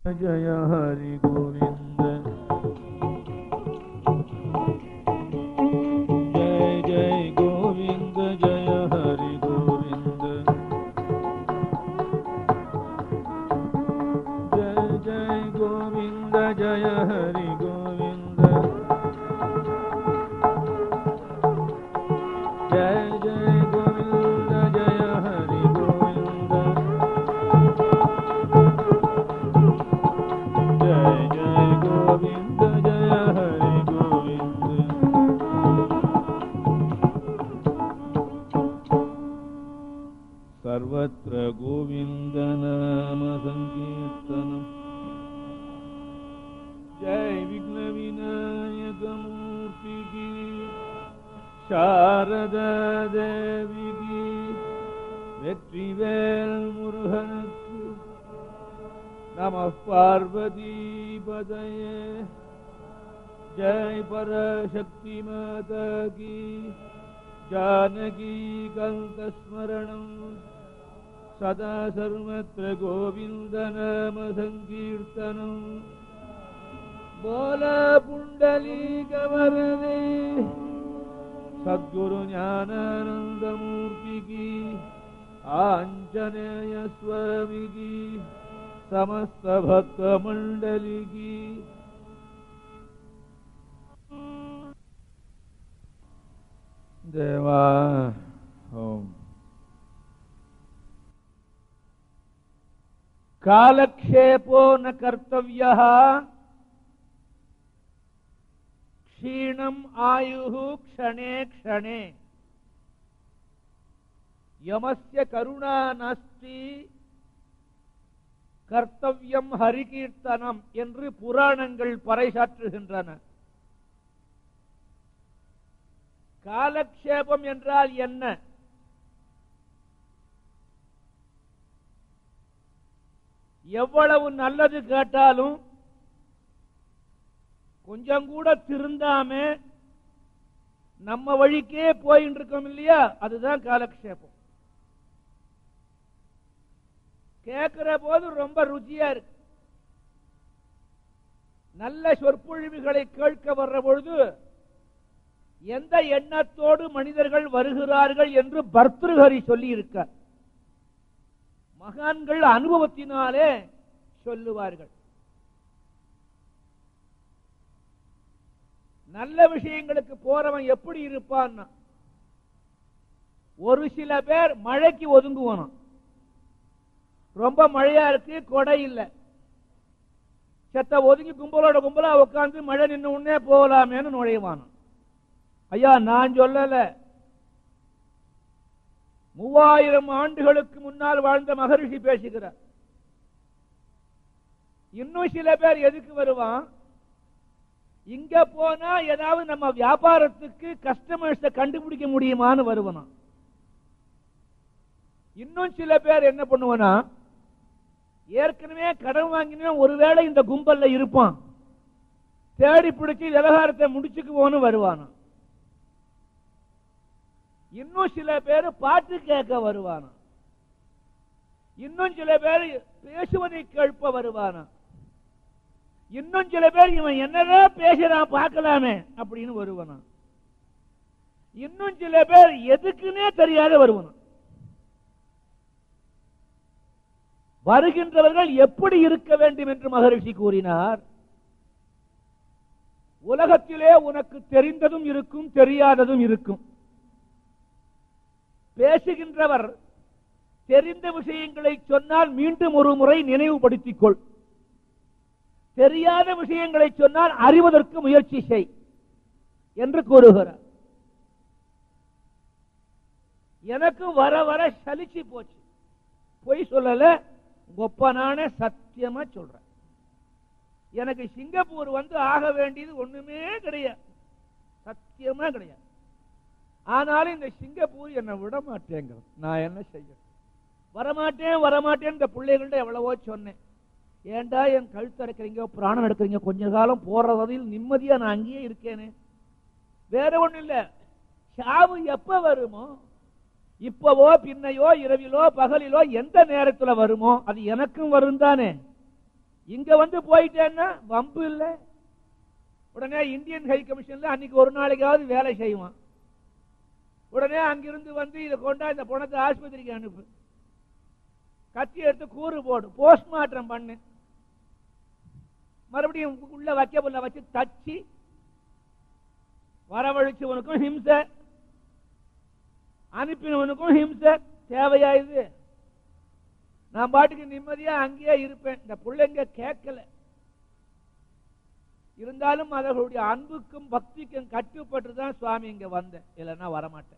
जय हरि गोविन्द जय जय गोविन्द जय हरि गोविन्द जय जय गोविन्द जय हरि गोविन्द जय जय गोविन्द जय हरि गोविन्द जय जय गोविन्द जय हरि गोविन्द सर्वत्र गोविन्दनाम सङ्कीर्तनम् जय विघ्नविनायकमूर्ति की शारदा देवी की வெற்றிவேல் முருகனுக்கு நம பார்வதி பதயே ஜெய் பரசக்தி மாதா கி ஜானகி கந்தஸ்மரணம் சதா சர்வத்திர கோவிந்த நாம சங்கீர்த்தனம் போல புண்டலீகவரதே சத்குரு ஞானானந்தமூர்த்தி கி आञ्जनेय स्वामी की समस्त भक्त मंडली की देवा ओम कालक्षेपो न कर्तव्यः क्षीणम् आयुः क्षणे क्षणे யமஸ்ய கருணா நாஸ்தி கர்த்தவியம் ஹரிகீர்த்தனம் என்று புராணங்கள் பறைசாற்றுகின்றன காலக்ஷேபம் என்றால் என்ன எவ்வளவு நல்லது கேட்டாலும் கொஞ்சம் கூட திருந்தாம நம்ம வழிக்கே போயிட்டு இருக்கோம் இல்லையா அதுதான் காலக்ஷேபம் கேட்கிற போது ரொம்ப ருச்சியா இருக்கு நல்ல சொற்பொழிவுகளை கேட்க வர்ற பொழுது எந்த எண்ணத்தோடு மனிதர்கள் வருகிறார்கள் என்று பர்திருஹரி சொல்லி இருக்கார் மகான்கள் அனுபவத்தினாலே சொல்லுவார்கள் நல்ல விஷயங்களுக்கு போறவன் எப்படி இருப்பான்னா ஒரு சில பேர் மழைக்கு ஒதுங்குவானாம் ரொம்ப மழையா இருக்கு கொடை இல்ல செத்த ஒதுங்கி கும்பலோட கும்பலா உட்காந்து மழை நின்று உடனே போகலாமேன்னு நுழைவானாம் ஐயா நான் சொல்லல மூவாயிரம் ஆண்டுகளுக்கு முன்னால் வாழ்ந்த மகரிஷி பேசுகிறார் இன்னும் சில பேர் எதுக்கு வருவான் இங்க போனா ஏதாவது நம்ம வியாபாரத்துக்கு கஸ்டமர்ஸ கண்டுபிடிக்க முடியுமான்னு வருவனா இன்னும் சில பேர் என்ன பண்ணுவனா ஏற்கனவே கடன் வாங்கினவன் ஒருவேளை இந்த கும்பல்ல இருப்பான் தேடி பிடிச்சி விவகாரத்தை முடிச்சுக்குவோன்னு வருவானா இன்னும் சில பேர் பாட்டு கேட்க வருவானா இன்னும் சில பேர் பேசுவதை கேட்ப வருவானா இன்னும் சில பேர் இவன் என்னதான் பேசுறான் பார்க்கலாமே அப்படின்னு வருவனா இன்னும் சில பேர் எதுக்குன்னே தெரியாத வருவனா வருகின்றவர்கள் எப்படி இருக்க வேண்டும் என்று மகரிஷி கூறினார் உலகத்திலே உனக்கு தெரிந்ததும் இருக்கும் தெரியாததும் இருக்கும் பேசுகின்றவர் தெரிந்த விஷயங்களை சொன்னால் மீண்டும் ஒரு முறை நினைவுபடுத்திக் கொள் தெரியாத விஷயங்களை சொன்னால் அறிவதற்கு முயற்சி செய் என்று கூறுகிறார் எனக்கு வர வர சலிச்சு போச்சு பொய் சொல்லல கொப்பனான சத்தியமா சொல்றேன் எனக்கு சிங்கப்பூர் வந்து ஆக வேண்டியது ஒண்ணுமே கிடையாது சத்தியமா கிடையாது ஆனாலும் இந்த சிங்கப்பூர் என்னை விட மாட்டேங்கிறது நான் என்ன செய்ய வரமாட்டேன் வரமாட்டேன் இந்த பிள்ளைகள்ட்ட எவ்வளவோ சொன்னேன் ஏண்டா என் கழுத்து அரைக்கிறீங்க பிராணம் எடுக்கிறீங்க கொஞ்ச காலம் போற வகையில் நிம்மதியா நான் அங்கேயே இருக்கேனே வேற ஒண்ணு இல்ல சாவு எப்ப வருமோ இப்பவோ பின்னையோ இரவிலோ பகலிலோ எந்த நேரத்துல வருமோ அது எனக்கும் வரும் தானே இங்க வந்து போயிட்டேன்னா வம்பு இல்ல உடனே இந்தியன் ஹை கமிஷன்ல அன்னைக்கு ஒரு நாளைக்காவது வேலை செய்வான் உடனே அங்கிருந்து வந்து இதை கொண்டா இந்த பணத்தை ஆஸ்பத்திரிக்கு அனுப்பு கத்தி எடுத்து கூறு போடு போஸ்ட்மார்ட்டம் பண்ணு மறுபடியும் உள்ள வைக்க புள்ள வச்சு தச்சு வரவழைச்சவனுக்கும் ஹிம்சை அனுப்பினவனுக்கும் ஹிம்சை தேவையா இது நான் பாட்டுக்கு நிம்மதியா அங்கேயே இருப்பேன் இந்த பிள்ளைங்க கேட்கல இருந்தாலும் அவர்களுடைய அன்புக்கும் பக்திக்கும் கட்டுப்பட்டு தான் சுவாமி இங்க வந்தேன் இல்லைன்னா வரமாட்டேன்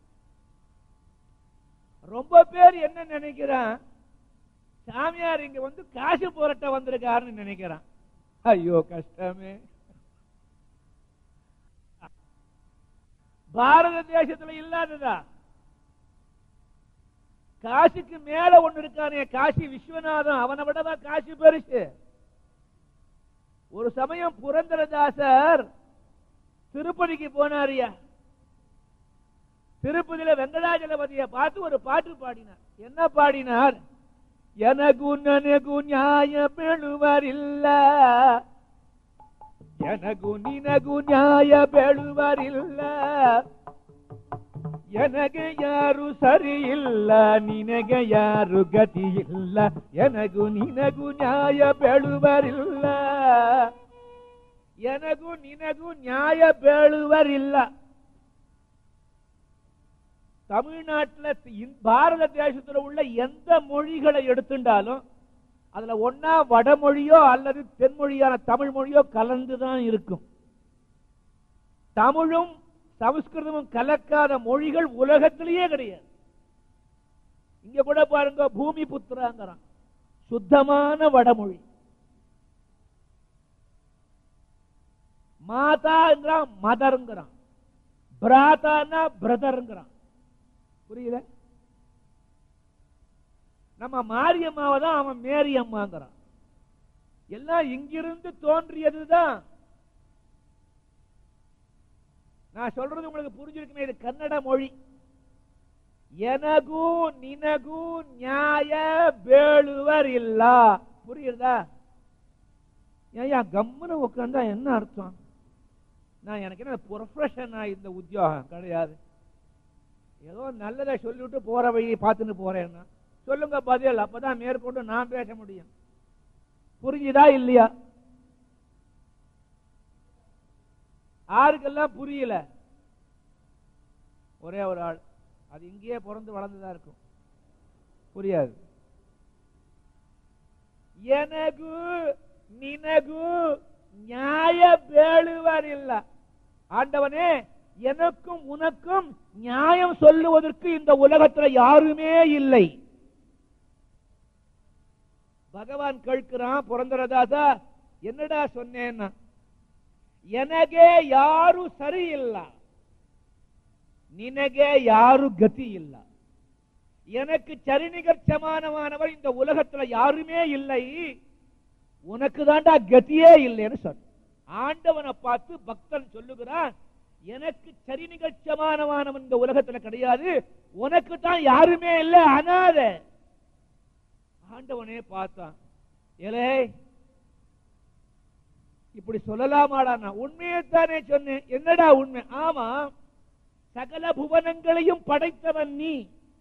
ரொம்ப பேர் என்ன நினைக்கிறான் சாமியார் இங்க வந்து காசு புரட்ட வந்திருக்காருன்னு நினைக்கிறான் ஐயோ கஷ்டமே பாரத தேசத்துல இல்லாததா காசிக்கு மேல ஒண்ணு இருக்கானே காசி விஸ்வநாதன் அவனை விடவா காசி பெருசு ஒரு சமயம் புரந்தரதாசர் திருப்பதிக்கு போனாரியா திருப்பதியில வெங்கடாஜலபதிய பார்த்து ஒரு பாட்டு பாடினார் என்ன பாடினார் எனகு ನನಗೂ ನ್ಯಾಯ ಬೆಳುವರಿಲ್ಲ எனகு ನಿನಗೂ ನ್ಯಾಯ ಬೆಳುವರಿಲ್ಲ ನನಗೆ ಯಾರು ಸರಿ ಇಲ್ಲ ನಿನಗೆ ಯಾರು ಗತಿ ಇಲ್ಲ எனகு ನಿನಗೂ ನ್ಯಾಯ ಬೆಳುವರಿಲ್ಲ எனகு ನಿನಗೂ ನ್ಯಾಯ ಬೆಳುವರಿಲ್ಲ தமிழ்நாட்டுல இந்த- பாரத தேசத்துல உள்ள எந்த மொழிகளை எடுத்துட்டாலும் அதுல ஒன்னா வடமொழியோ அல்லது தென்மொழியான தமிழ் மொழியோ கலந்துதான் இருக்கும் தமிழும் சமஸ்கிருதமும் கலக்காத மொழிகள் உலகத்திலேயே கிடையாது இங்க கூட பாருங்க பூமி புத்திராங்கிறான் சுத்தமான வடமொழி மாதாங்கிறான் மதருங்கிறான் பிராதானா பிரதருங்கிறான் புரியல நம்ம மாரியம்மாவை தான் அவன் மேரி அம்மாங்கிறான் எல்லாம் இங்கிருந்து தோன்றியதுதான் நான் சொல்றது உங்களுக்கு புரிஞ்சிருக்குமே இது கன்னட மொழி எனகு நினகு நியாய ಬೇಳುவர் இல்ல புரியுதா ஏயா கம்முன்னு உட்காந்தா என்ன அர்த்தம் நான் எனக்கு என்ன ப்ரொஃபஷனா இந்த உத்தியோகம் கிடையாது ஏதோ நல்லதை சொல்லிவிட்டு போற வழியை பார்த்துட்டு போறேன்னா சொல்லுங்க பதில் அப்பதான் மேற்கொண்டு நான் பேச முடியும் புரிஞ்சுதா இல்லையா யாருக்கெல்லாம் புரியல ஒரே ஒரு ஆள் அது இங்கேயே பிறந்து வளர்ந்துதான் இருக்கும் புரியாது எனக்கு நினகு நியாய பேழுவர் இல்ல ஆண்டவனே எனக்கும் உனக்கும் நியாயம் சொல்லுவதற்கு இந்த உலகத்துல யாருமே இல்லை பகவான் கேட்கிறான் புரந்தரதாசா என்னடா சொன்னேன்னா எனகே யாரு சரியில்ல நினகே யாரு கதி இல்ல எனக்கு சரிநிகர் சமானமானவர் இந்த உலகத்துல யாருமே இல்லை உனக்கு தாண்டா கதியே இல்லைன்னு சொன்ன ஆண்டவனை பார்த்து பக்தன் சொல்லுகிறான் எனக்கு சரி நிகழ்ச்சமானவன் இந்த உலகத்துல கிடையாது உனக்கு தான் யாருமே இல்லை அனாத ஆண்டவனே பார்த்தான் ஏலே இப்படி சொல்லலாமாடா நான் உண்மையைத்தானே சொன்னேன் என்னடா உண்மை ஆமா சகல புவனங்களையும் படைத்தவன் நீ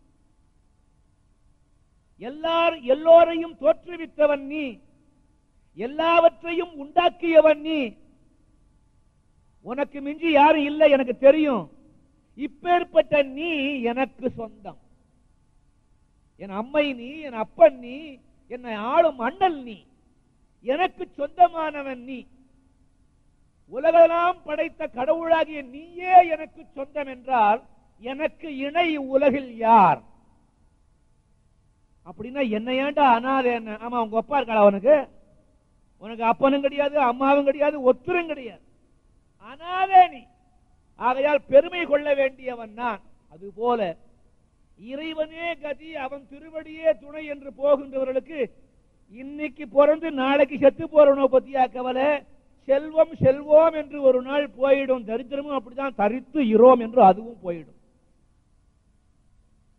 எல்லார் எல்லோரையும் தோற்றுவித்தவன் நீ எல்லாவற்றையும் உண்டாக்கியவன் நீ உனக்கு மிஞ்சி யாரும் இல்லை எனக்கு தெரியும் இப்பேற்பட்ட நீ எனக்கு சொந்தம் என் அம்மை நீ என் அப்பன் நீ என்னை ஆளும் அண்ணல் நீ எனக்கு சொந்தமானவன் நீ உலகெல்லாம் படைத்த கடவுளாகிய நீயே எனக்கு சொந்தம் என்றால் எனக்கு இணை உலகில் யார் அப்படின்னா என்ன ஏன்டா அனாதை என்ன ஆமா உங்க அப்பா இருக்காளா அவனுக்கு உனக்கு அப்பனும் கிடையாது அம்மாவும் கிடையாது ஒத்துரும் கிடையாது அனாதே நீ ஆகையால் பெருமை கொள்ள வேண்டியவன் நான் அதுபோல இறைவனே கதி அவன் திருவடியே துணை என்று போகின்றவர்களுக்கு இன்னைக்கு பிறந்து நாளைக்கு செத்து போறவனோ பத்தியா கவலை செல்வம் செல்வோம் என்று ஒரு நாள் போயிடும் தரித்திரமும் அப்படிதான் தரித்து இரோம் என்று அதுவும் போயிடும்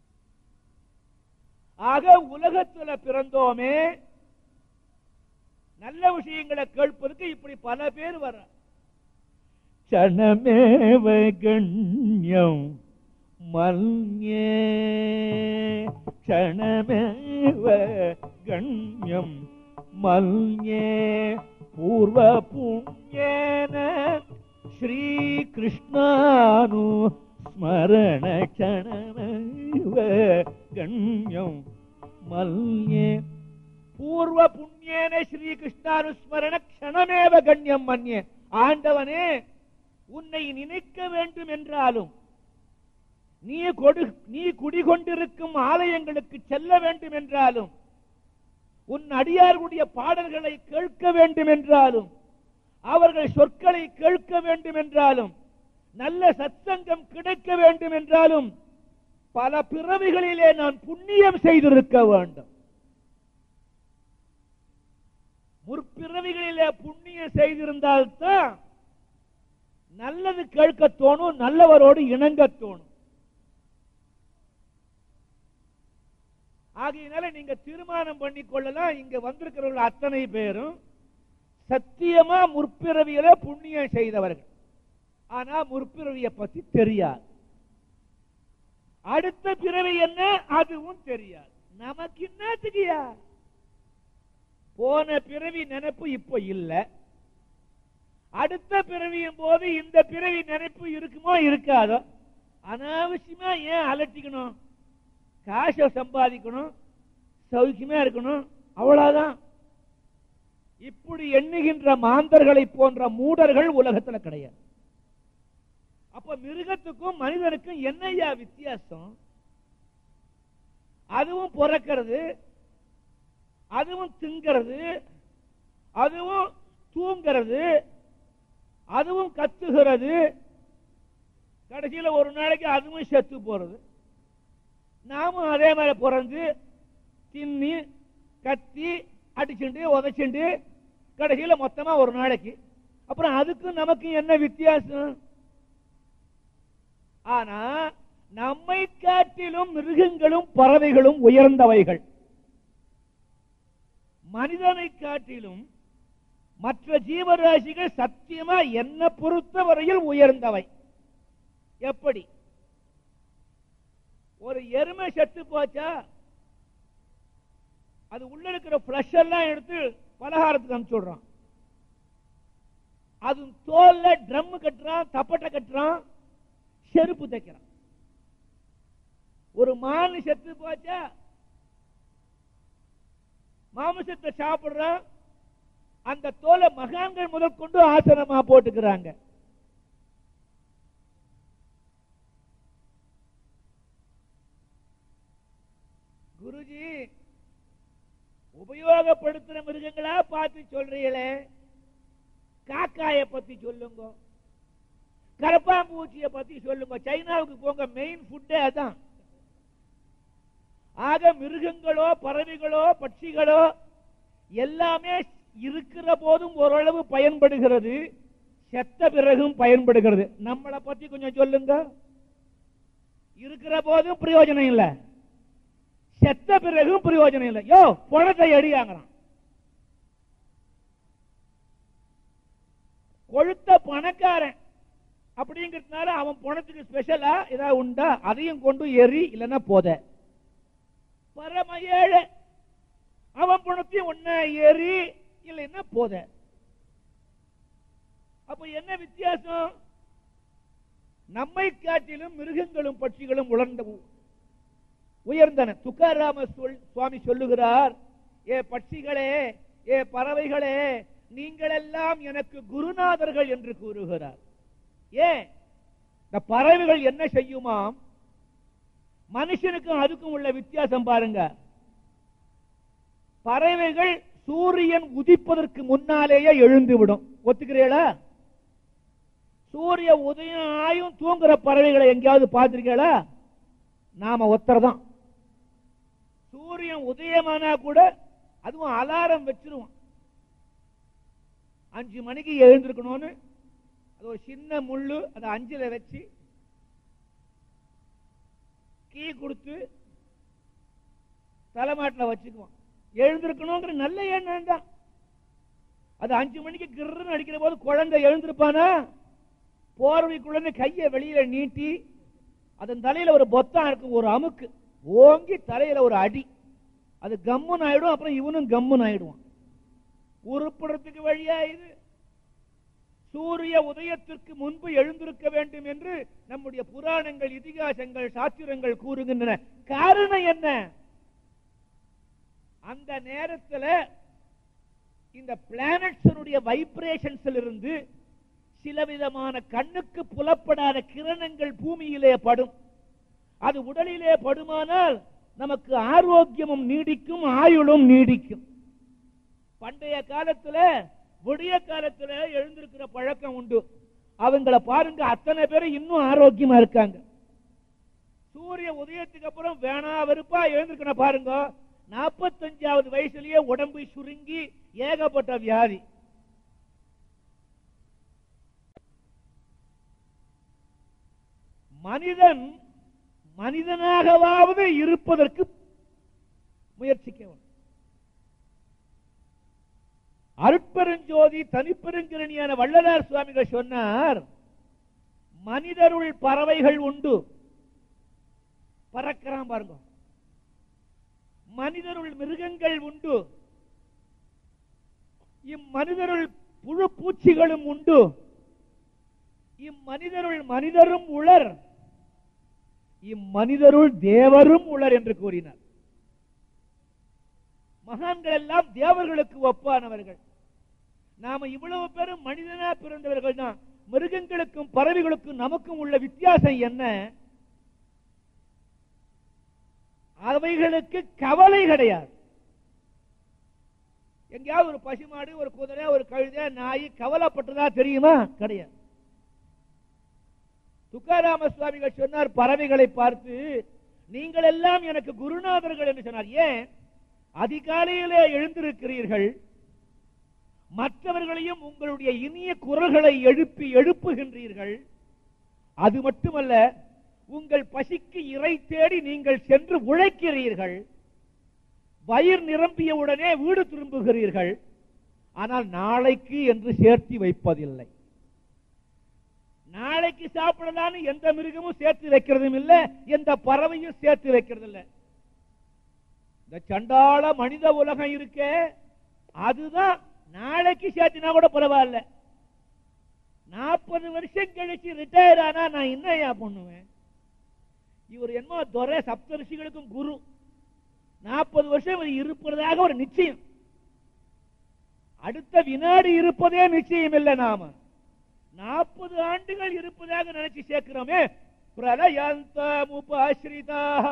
ஆக உலகத்துல பிறந்தோமே நல்ல விஷயங்களை கேட்பதற்கு இப்படி பல பேர் வர சனமேவ கண்யம் மல்யே க்ஷணமேவ கண்யம் மல்யே பூர்வ புண்ணியேன ஸ்ரீகிருஷ்ணானு ஸ்மரண க்ஷணமேவ கண்யம் மல்யே பூர்வ புண்ணியேன ஸ்ரீகிருஷ்ணானுஸ்மரண க்ஷணமேவ கண்யம் மன்யே ஆண்டவனே உன்னை நினைக்க வேண்டும் என்றாலும் நீ கொடு நீ குடிகொண்டிருக்கும் ஆலயங்களுக்கு செல்ல வேண்டும் என்றாலும் உன் அடியார்களுடைய பாடல்களை கேட்க வேண்டும் என்றாலும் அவர்கள் சொற்களை கேட்க வேண்டும் என்றாலும் நல்ல சத்சங்கம் கிடைக்க வேண்டும் என்றாலும் பல பிறவிகளிலே நான் புண்ணியம் செய்திருக்க வேண்டும் முற்பிறவிகளிலே புண்ணியம் செய்திருந்தால்தான் நல்லது கேட்க தோணும் நல்லவரோடு இணங்க தோணும் ஆகையினால நீங்க தீர்மானம் பண்ணி கொள்ளலாம் இங்க வந்திருக்கிறவர்கள் அத்தனை பேரும் சத்தியமா முற்பிறவியில புண்ணியம் செய்தவர்கள் ஆனா முற்பிறவியை பத்தி தெரியாது அடுத்த பிறவி என்ன அதுவும் தெரியாது நமக்கு என்னத்துக்குயா போன பிறவி நினைப்பு இப்ப இல்ல அடுத்த பிறவியும் போது இந்த பிறவி நினைப்பு இருக்குமோ இருக்காதோ அனாவசியமா ஏன் அலட்டிக்கணும் காசை சம்பாதிக்கணும் சௌக்கியமா இருக்கணும் அவ்வளவுதான் இப்படி எண்ணுகின்ற மாந்தர்களை போன்ற மூடர்கள் உலகத்துல கிடையாது அப்ப மிருகத்துக்கும் மனிதனுக்கும் என்னையா வித்தியாசம் அதுவும் பிறக்கிறது அதுவும் திங்கிறது அதுவும் தூங்கிறது அதுவும் கத்துகிறது கடைசியில ஒரு நாளைக்கு அதுவும் செத்து போறது நாமும் அதே மாதிரி பிறந்து தின்னி கத்தி அடிச்சுண்டு உதைச்சுண்டு கடைசியில மொத்தமா ஒரு நாளைக்கு அப்புறம் அதுக்கும் நமக்கு என்ன வித்தியாசம் ஆனா நம்மை காட்டிலும் மிருகங்களும் பறவைகளும் உயர்ந்தவைகள் மனிதனை காட்டிலும் மற்ற ஜீவராசிகள் சத்தியமா என்ன பொறுத்தவரையில் உயர்ந்தவை எப்படி ஒரு எருமை செத்து போச்சா அது உள்ள இருக்கிற பிளஷ் எல்லாம் எடுத்து பலகாரத்துக்கு அனுப்பிச்சு விடுறான் அது தோல்ல ட்ரம் கட்டுறான் தப்பட்டை கட்டுறான் செருப்பு தைக்கிறான் ஒரு மான் செத்து போச்சா மாமிசத்தை சாப்பிடுறான் அந்த தோலை மகான்கள் முதல் கொண்டு ஆசனமா போட்டுக்கிறாங்க குருஜி உபயோகப்படுத்துற மிருகங்களா பார்த்து சொல்றீங்களே காக்காய பத்தி சொல்லுங்க கரப்பாம்பூச்சிய பத்தி சொல்லுங்க சைனாவுக்கு போங்க மெயின் ஃபுட்டே அதான் ஆக மிருகங்களோ பறவைகளோ பட்சிகளோ எல்லாமே இருக்கிற போதும் ஓரளவு பயன்படுகிறது செத்த பிறகும் பயன்படுகிறது நம்மளை பத்தி கொஞ்சம் சொல்லுங்க இருக்கிற போதும் பிரயோஜனம் இல்லை செத்த பிறகும் பிரயோஜனம் இல்லை யோ பணத்தை அடியாங்கிறான் கொழுத்த பணக்காரன் அப்படிங்கிறதுனால அவன் பணத்துக்கு ஸ்பெஷலா ஏதாவது உண்டா அதையும் கொண்டு எரி இல்லைன்னா போத பரம ஏழை அவன் பணத்தையும் ஒன்ன ஏறி இல்லைன்னா போத அப்ப என்ன வித்தியாசம் நம்மை காட்டிலும் மிருகங்களும் பட்சிகளும் உணர்ந்த உயர்ந்தன துக்காராம சொல் சுவாமி சொல்லுகிறார் ஏ பட்சிகளே ஏ பறவைகளே நீங்கள் எல்லாம் எனக்கு குருநாதர்கள் என்று கூறுகிறார் ஏன் இந்த பறவைகள் என்ன செய்யுமாம் மனுஷனுக்கும் அதுக்கும் உள்ள வித்தியாசம் பாருங்க பறவைகள் சூரியன் உதிப்பதற்கு முன்னாலேயே எழுந்து விடும் ஒத்துக்கிறீங்களா சூரிய உதயம் ஆயும் தூங்குற பறவைகளை எங்கேயாவது பார்த்திருக்கீங்களா நாம ஒத்தர் தான் சூரியன் உதயமானா கூட அதுவும் அலாரம் வச்சிருவோம் அஞ்சு மணிக்கு எழுந்திருக்கணும்னு அது ஒரு சின்ன முள்ளு அதை அஞ்சுல வச்சு கீ கொடுத்து தலைமாட்டில் வச்சுக்குவோம் எழுந்திருக்கணுங்கிற நல்ல எண்ணம் தான் அது அஞ்சு மணிக்கு கிர்ன்னு அடிக்கிற போது குழந்தை எழுந்திருப்பானா போர்வை குழந்தை கையை வெளியில நீட்டி அதன் தலையில ஒரு பொத்தம் இருக்கும் ஒரு அமுக்கு ஓங்கி தலையில ஒரு அடி அது கம்முன்னு ஆயிடும் அப்புறம் இவனும் கம்முன்னு ஆயிடுவான் உருப்படுறதுக்கு வழியா இது சூரிய உதயத்திற்கு முன்பு எழுந்திருக்க வேண்டும் என்று நம்முடைய புராணங்கள் இதிகாசங்கள் சாத்திரங்கள் கூறுகின்றன காரணம் என்ன அந்த நேரத்தில் இந்த பிளானட்ஸனுடைய வைப்ரேஷன்ஸ்ல இருந்து சில விதமான கண்ணுக்கு புலப்படாத கிரணங்கள் பூமியிலே படும் அது உடலிலே படுமானால் நமக்கு ஆரோக்கியமும் நீடிக்கும் ஆயுளும் நீடிக்கும் பண்டைய காலத்துல விடிய காலத்துல எழுந்திருக்கிற பழக்கம் உண்டு அவங்கள பாருங்க அத்தனை பேரும் இன்னும் ஆரோக்கியமா இருக்காங்க சூரிய உதயத்துக்கு அப்புறம் வேணா வெறுப்பா எழுந்திருக்கணும் பாருங்க நாற்பத்தஞ்சாவது வயசுலயே உடம்பு சுருங்கி ஏகப்பட்ட வியாதி மனிதன் மனிதனாகவாவது இருப்பதற்கு முயற்சிக்க வேண்டும் அருட்பெருஞ்சோதி தனிப்பெருங்கிரணியான வள்ளலார் சுவாமிகள் சொன்னார் மனிதருள் பறவைகள் உண்டு பறக்கிறான் பாருங்க மனிதருள் மிருகங்கள் உண்டு இம்மனிதருள் புழு பூச்சிகளும் உண்டு இம்மனிதருள் மனிதரும் உளர் இம்மனிதருள் தேவரும் உளர் என்று கூறினார் மகான்கள் எல்லாம் தேவர்களுக்கு ஒப்பானவர்கள் நாம இவ்வளவு பேரும் மனிதனா பிறந்தவர்கள் தான் மிருகங்களுக்கும் பறவைகளுக்கும் நமக்கும் உள்ள வித்தியாசம் என்ன அவைகளுக்கு கவலை கிடையாது எங்கேயாவது ஒரு பசுமாடு ஒரு குதிரை ஒரு கழுதை நாய் கவலைப்பட்டதா தெரியுமா கிடையாது துக்காராம சுவாமிகள் சொன்னார் பறவைகளை பார்த்து நீங்கள் எல்லாம் எனக்கு குருநாதர்கள் என்று சொன்னார் ஏன் அதிகாலையிலே எழுந்திருக்கிறீர்கள் மற்றவர்களையும் உங்களுடைய இனிய குரல்களை எழுப்பி எழுப்புகின்றீர்கள் அது மட்டுமல்ல உங்கள் பசிக்கு இறை தேடி நீங்கள் சென்று உழைக்கிறீர்கள் வயிறு நிரம்பிய உடனே வீடு திரும்புகிறீர்கள் ஆனால் நாளைக்கு என்று சேர்த்து வைப்பதில்லை நாளைக்கு சாப்பிடலான்னு எந்த மிருகமும் சேர்த்து வைக்கிறதும் இல்லை எந்த பறவையும் சேர்த்து வைக்கிறது இல்லை இந்த சண்டாள மனித உலகம் இருக்கே அதுதான் நாளைக்கு சேர்த்தினா கூட பரவாயில்ல நாற்பது வருஷம் கழிச்சு ரிட்டையர் ஆனா நான் என்ன பண்ணுவேன் இவர் என்னமோ துறை சப்தரிஷிகளுக்கும் குரு நாற்பது வருஷம் இவர் இருப்பதாக ஒரு நிச்சயம் அடுத்த வினாடி இருப்பதே நிச்சயம் இல்லை நாம நாற்பது ஆண்டுகள் இருப்பதாக நினைச்சு சேர்க்கிறோமே பிரலயந்தமுபாஸ்ரிதாக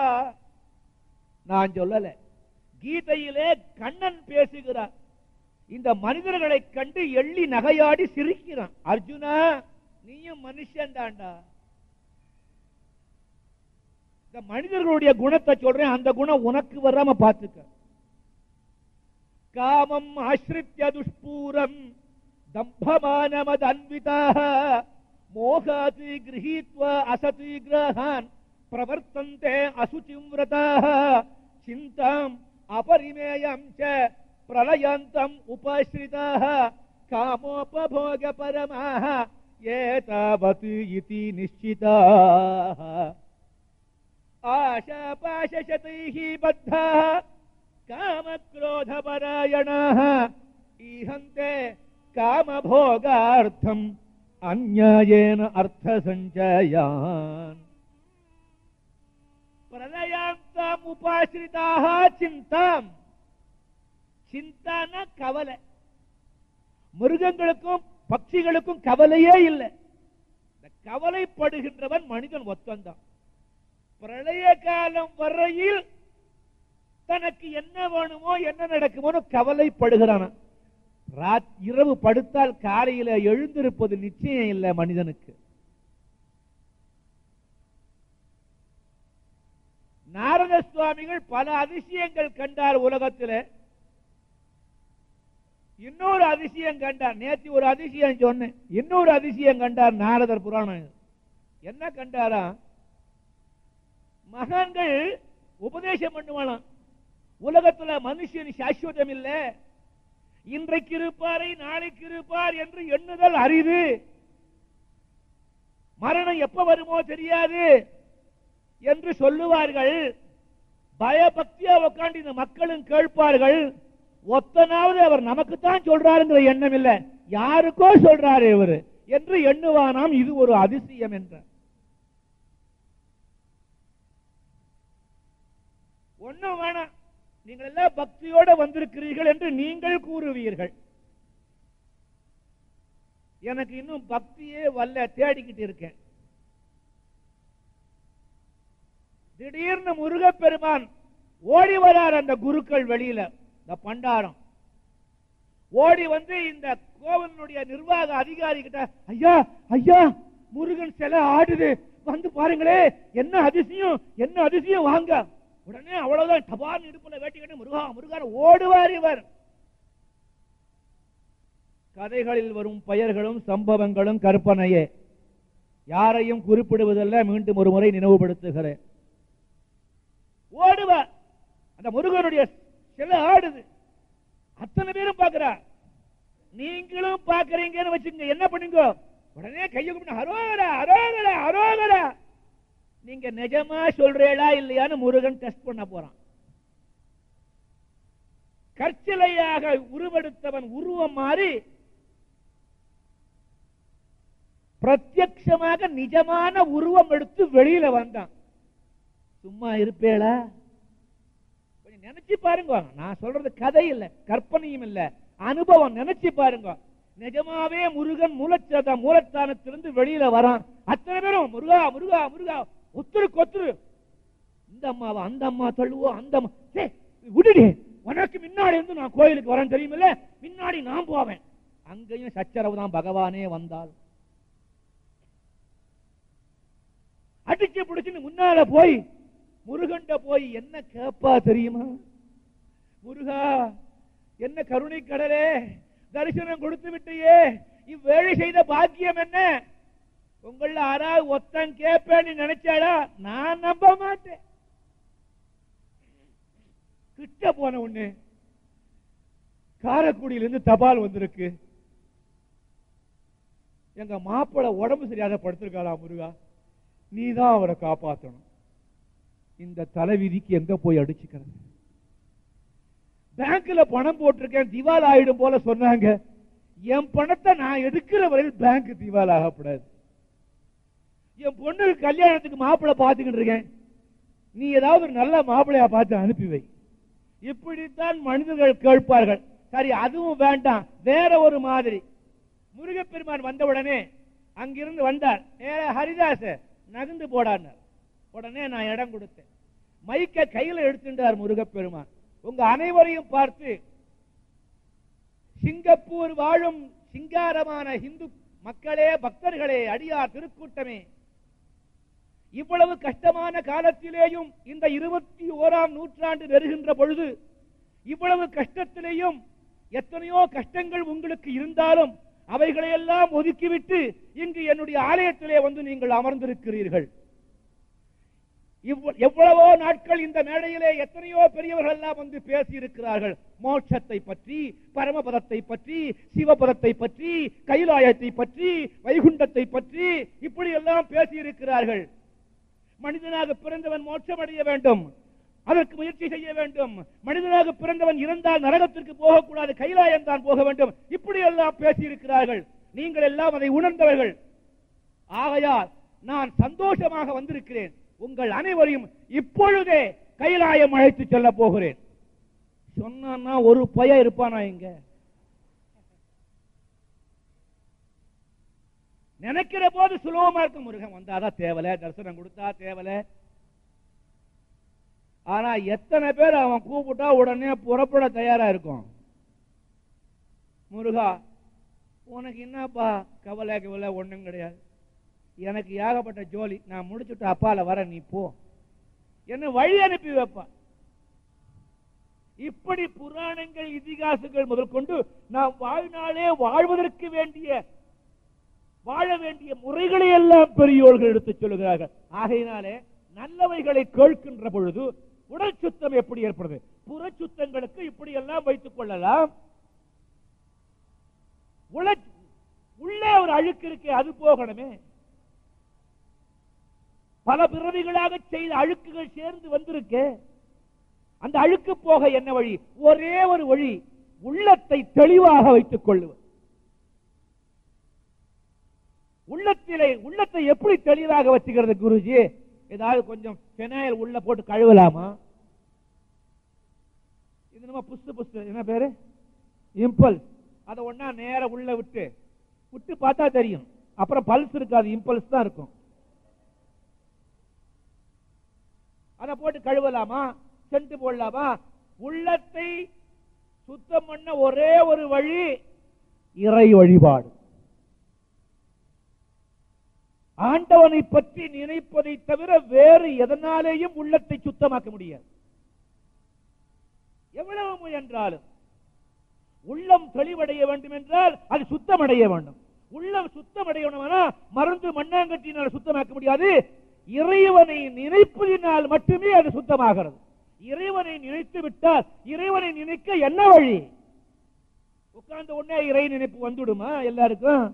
நான் சொல்லல கீதையிலே கண்ணன் பேசுகிறார் இந்த மனிதர்களை கண்டு எள்ளி நகையாடி சிரிக்கிறான் அர்ஜுனா நீயும் மனுஷன் தாண்டா இந்த மனிதர்களுடைய குணத்தை சொல்றேன் அந்த குணம் உனக்கு வராம பார்த்துக்க காமம் ஆசிரித்ய துஷ்பூரம் தம்பமானமது அன்விதாக மோகாதி கிரகீத்வா அசதி கிரகான் பிரவர்த்தந்தே அசுச்சிம் விரதாக சிந்தாம் அபரிமேயம் ச பிரளயந்தம் உபாஸ்ரிதாக காமோபபோக பரமாக ஏதாவத் இதி நிश्चिताः आशापाशशतैः बद्धाः कामक्रोधपरायणाः ईहन्ते कामभोगार्थम् अन्यायेन अर्थसञ्चयान् பிரளயாந்தாம் உபாசிரிதாக சிந்தாம் சிந்தான கவலை மிருகங்களுக்கும் பட்சிகளுக்கும் கவலையே இல்லை இந்த கவலைப்படுகின்றவன் மனிதன் ஒத்தந்தான் பிரளய காலம் வரையில் தனக்கு என்ன வேணுமோ என்ன நடக்குமோ கவலைப்படுகிறான் இரவு படுத்தால் காலையில எழுந்திருப்பது நிச்சயம் இல்லை மனிதனுக்கு நாரத சுவாமிகள் பல அதிசயங்கள் கண்டார் உலகத்தில் இன்னொரு அதிசயம் கண்டார் நேற்று ஒரு அதிசயம் சொன்னேன் இன்னொரு அதிசயம் கண்டார் நாரதர் புராணம் என்ன கண்டாரா மகான்கள் உபதேசம் பண்ணுவானாம் உலகத்துல மனுஷன் சாஸ்வதம் இல்ல இன்றைக்கு இருப்பாரை நாளைக்கு இருப்பார் என்று எண்ணுதல் அரிது மரணம் எப்ப வருமோ தெரியாது என்று சொல்லுவார்கள் பயபக்தியா உட்காந்து இந்த மக்களும் கேட்பார்கள் ஒத்தனாவது அவர் நமக்குத்தான் சொல்றாருங்கிற எண்ணம் இல்ல யாருக்கோ சொல்றாரு இவரு என்று எண்ணுவானாம் இது ஒரு அதிசயம் என்ற ஒண்ணும் வேணாம் நீங்கள் எல்லாம் பக்தியோட வந்திருக்கிறீர்கள் என்று நீங்கள் கூறுவீர்கள் எனக்கு இன்னும் பக்தியே வல்ல தேடிக்கிட்டு இருக்கேன் திடீர்னு முருகப்பெருமான் ஓடி வரார் அந்த குருக்கள் வெளியில இந்த பண்டாரம் ஓடி வந்து இந்த கோவிலுடைய நிர்வாக அதிகாரி கிட்ட ஐயா ஐயா முருகன் சிலை ஆடுது வந்து பாருங்களே என்ன அதிசயம் என்ன அதிசயம் வாங்க உடனே அவ்வளவுதான் டபால் இடுப்புல வேட்டி கட்டி முருகா முருகா ஓடுவார் இவர் கதைகளில் வரும் பெயர்களும் சம்பவங்களும் கற்பனையே யாரையும் குறிப்பிடுவதல்ல மீண்டும் ஒரு முறை நினைவுபடுத்துகிறேன் ஓடுவார் அந்த முருகனுடைய சிலை ஆடுது அத்தனை பேரும் பார்க்கிறா நீங்களும் பார்க்கறீங்கன்னு வச்சுங்க என்ன பண்ணுங்க உடனே கையை கும்பிட்டு அரோகரா அரோகரா அரோகரா நீங்க நிஜமா சொல்றீங்களா இல்லையான்னு முருகன் டெஸ்ட் பண்ண போறான் கற்சிலையாக உருவெடுத்தவன் உருவம் மாறி பிரத்யட்சமாக நிஜமான உருவம் எடுத்து வெளியில வந்தான் சும்மா இருப்பேளா கொஞ்சம் நினைச்சு பாருங்க நான் சொல்றது கதை இல்ல கற்பனையும் இல்ல அனுபவம் நினைச்சு பாருங்க நிஜமாவே முருகன் மூலச்சத மூலஸ்தானத்திலிருந்து வெளியில வரான் அத்தனை பேரும் முருகா முருகா முருகா ஒத்துரு கொத்துரு இந்த அம்மாவை அந்த அம்மா தள்ளுவோம் அந்த அம்மா சே விடுடி உனக்கு முன்னாடி இருந்து நான் கோயிலுக்கு வரேன் தெரியுமில்ல முன்னாடி நான் போவேன் அங்கேயும் சச்சரவு தான் பகவானே வந்தால் அடிச்சு பிடிச்சுன்னு முன்னால போய் முருகண்ட போய் என்ன கேப்பா தெரியுமா முருகா என்ன கருணை கடலே தரிசனம் கொடுத்து விட்டியே இவ்வேழை செய்த பாக்கியம் என்ன உங்கள யாராவது ஒத்தன் கேப்பேன்னு நினைச்சாடா நான் நம்ப மாட்டேன் கிட்ட போன உடனே காரக்குடியிலிருந்து தபால் வந்திருக்கு எங்க மாப்பிள உடம்பு சரியாக படுத்திருக்காளா முருகா நீதான் அவரை காப்பாற்றணும் இந்த தலைவிதிக்கு எங்க போய் அடிச்சுக்கிறது பேங்க்ல பணம் போட்டிருக்கேன் திவால் ஆயிடும் போல சொன்னாங்க என் பணத்தை நான் எடுக்கிற வரையில் பேங்க் திவால் ஆகக்கூடாது என் பொண்ணு கல்யாணத்துக்கு மாப்பிள்ளை பார்த்துக்கிட்டு இருக்கேன் நீ ஏதாவது ஒரு நல்ல மாப்பிள்ளையா பார்த்து அனுப்பி வை இப்படித்தான் மனிதர்கள் கேட்பார்கள் சரி அதுவும் வேண்டாம் வேற ஒரு மாதிரி முருகப்பெருமான் வந்தவுடனே அங்கிருந்து வந்தார் ஏ ஹரிதாஸ் நகர்ந்து போடான்னார் உடனே நான் இடம் கொடுத்தேன் மைக்க கையில எடுத்துட்டார் முருகப்பெருமான் உங்க அனைவரையும் பார்த்து சிங்கப்பூர் வாழும் சிங்காரமான இந்து மக்களே பக்தர்களே அடியார் திருக்கூட்டமே இவ்வளவு கஷ்டமான காலத்திலேயும் இந்த இருபத்தி ஓராம் நூற்றாண்டு நெருகின்ற பொழுது இவ்வளவு கஷ்டத்திலேயும் எத்தனையோ கஷ்டங்கள் உங்களுக்கு இருந்தாலும் அவைகளையெல்லாம் ஒதுக்கிவிட்டு இங்கு என்னுடைய ஆலயத்திலே வந்து நீங்கள் அமர்ந்திருக்கிறீர்கள் இவ்வ- எவ்வளவோ நாட்கள் இந்த மேடையிலே எத்தனையோ பெரியவர்கள் எல்லாம் வந்து பேசி இருக்கிறார்கள் மோட்சத்தை பற்றி பரமபதத்தை பற்றி சிவபதத்தை பற்றி கைலாயத்தை பற்றி வைகுண்டத்தை பற்றி இப்படி எல்லாம் பேசி இருக்கிறார்கள் மனிதனாக பிறந்தவன் மோட்சம் அடைய வேண்டும் அதற்கு முயற்சி செய்ய வேண்டும் மனிதனாக பிறந்தவன் இருந்தால் நரகத்திற்கு போகக்கூடாது கைலாயம் தான் போக வேண்டும் இப்படி எல்லாம் பேசி இருக்கிறார்கள் நீங்கள் எல்லாம் அதை உணர்ந்தவர்கள் ஆகையால் நான் சந்தோஷமாக வந்திருக்கிறேன் உங்கள் அனைவரையும் இப்பொழுதே கைலாயம் அழைத்து செல்ல போகிறேன் சொன்னான்னா ஒரு பையன் இருப்பானா இங்க நினைக்கிற போது சுலபமா இருக்கும் முருகன் வந்தாதான் தேவலை தரிசனம் கொடுத்தா தேவலை ஆனா எத்தனை பேர் அவன் கூப்பிட்டா உடனே புறப்பட தயாரா இருக்கும் முருகா உனக்கு என்னப்பா கவலை கவலை ஒண்ணும் கிடையாது எனக்கு ஏகப்பட்ட ஜோலி நான் முடிச்சுட்டு அப்பால வர நீ போ என்ன வழி அனுப்பி வைப்பா இப்படி புராணங்கள் இதிகாசங்கள் முதல் கொண்டு நாம் வாழ்நாளே வாழ்வதற்கு வேண்டிய வாழ வேண்டிய முறைகளை எல்லாம் பெரியோர்கள் எடுத்துச் சொல்லுகிறார்கள் ஆகையினாலே நல்லவைகளை கேட்கின்ற பொழுது உடல் சுத்தம் எப்படி ஏற்படுது புற சுத்தங்களுக்கு இப்படி எல்லாம் வைத்துக் கொள்ளலாம் உள்ள- உள்ளே ஒரு அழுக்கு இருக்கு அது போகணுமே பல பிறவிகளாக செய்த அழுக்குகள் சேர்ந்து வந்திருக்கு அந்த அழுக்கு போக என்ன வழி ஒரே ஒரு வழி உள்ளத்தை தெளிவாக வைத்துக் கொள்ளுவது உள்ளத்திலே உள்ளத்தை எப்படி தெளிவாக வச்சுக்கிறது குருஜி ஏதாவது கொஞ்சம் பெனாயில் உள்ள போட்டு கழுவலாமா இது நம்ம புஸ்து புஸ்து என்ன பேரு இம்பல்ஸ் அதை ஒண்ணா நேர உள்ள விட்டு விட்டு பார்த்தா தெரியும் அப்புறம் பல்ஸ் இருக்காது இம்பல்ஸ் தான் இருக்கும் அதை போட்டு கழுவலாமா சென்ட் போடலாமா உள்ளத்தை சுத்தம் பண்ண ஒரே ஒரு வழி இறை வழிபாடு ஆண்டவனை பற்றி நினைப்பதை தவிர வேறு எதனாலேயும் உள்ளத்தை சுத்தமாக்க முடியாது எவ்வளவு முயன்றாலும் உள்ளம் தெளிவடைய வேண்டும் என்றால் அது சுத்தமடைய வேண்டும் உள்ளம் சுத்தமடையணும்னா மருந்து மண்ணாங்கட்டினால் சுத்தமாக்க முடியாது இறைவனை நினைப்பதினால் மட்டுமே அது சுத்தமாகிறது இறைவனை நினைத்து விட்டால் இறைவனை நினைக்க என்ன வழி உட்கார்ந்த உடனே இறை நினைப்பு வந்துடுமா எல்லாருக்கும்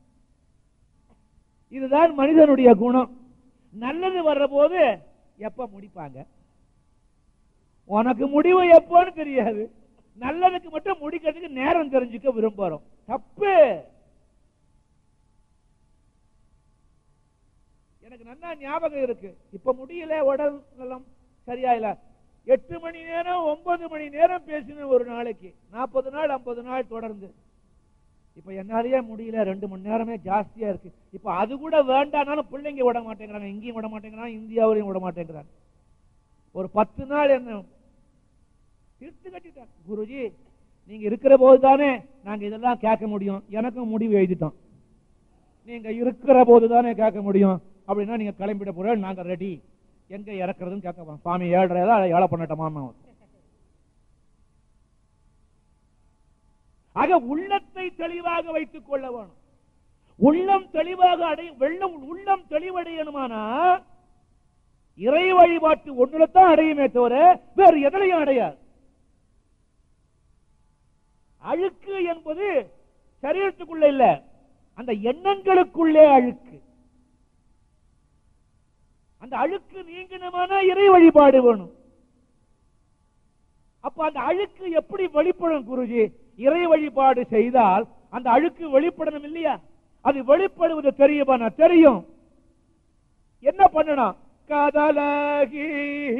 இதுதான் மனிதனுடைய குணம் நல்லது வர்ற போது எப்ப முடிப்பாங்க உனக்கு முடிவு எப்போன்னு தெரியாது நல்லதுக்கு மட்டும் முடிக்கிறதுக்கு நேரம் தெரிஞ்சுக்க விரும்புறோம் தப்பு எனக்கு நல்லா ஞாபகம் இருக்கு இப்ப முடியல உடல் நலம் சரியா இல்ல எட்டு மணி நேரம் ஒன்பது மணி நேரம் பேசினேன் ஒரு நாளைக்கு நாற்பது நாள் ஐம்பது நாள் தொடர்ந்து இப்ப என்னாலேயே முடியல ரெண்டு மணி நேரமே ஜாஸ்தியா இருக்கு இப்ப அது கூட வேண்டானாலும் பிள்ளைங்க விட மாட்டேங்கிறாங்க இங்கேயும் விட மாட்டேங்கிறாங்க இந்தியாவிலையும் விட மாட்டேங்கிறாங்க ஒரு பத்து நாள் என்ன தீர்த்து கட்டிட்டாங்க குருஜி நீங்க இருக்கிற போது தானே நாங்க இதெல்லாம் கேட்க முடியும் எனக்கும் முடிவு எழுதிட்டோம் நீங்க இருக்கிற போது தானே கேட்க முடியும் அப்படின்னா நீங்க கிளம்பிட போற நாங்க ரெடி எங்க இறக்குறதுன்னு கேட்க போறோம். சுவாமி ஏழ்றதா ஏழை பண்ணட்டமாமா ஆக உள்ளத்தை தெளிவாக வைத்துக் கொள்ள வேணும் உள்ளம் தெளிவாக அடைய வெள்ளம் உள்ளம் தெளிவடையணுமானா இறை வழிபாட்டு ஒண்ணுல தான் அடையுமே தவிர வேறு எதிலையும் அடையாது அழுக்கு என்பது சரீரத்துக்குள்ள இல்ல அந்த எண்ணங்களுக்குள்ளே அழுக்கு அந்த அழுக்கு நீங்கணுமான இறை வழிபாடு வேணும் அப்ப அந்த அழுக்கு எப்படி வெளிப்படும் குருஜி இறை வழிபாடு செய்தால் அந்த அழுக்கு வெளிப்படணும் இல்லையா அது வெளிப்படுவது தெரியுமா நான் தெரியும் என்ன பண்ணணும் காதலகி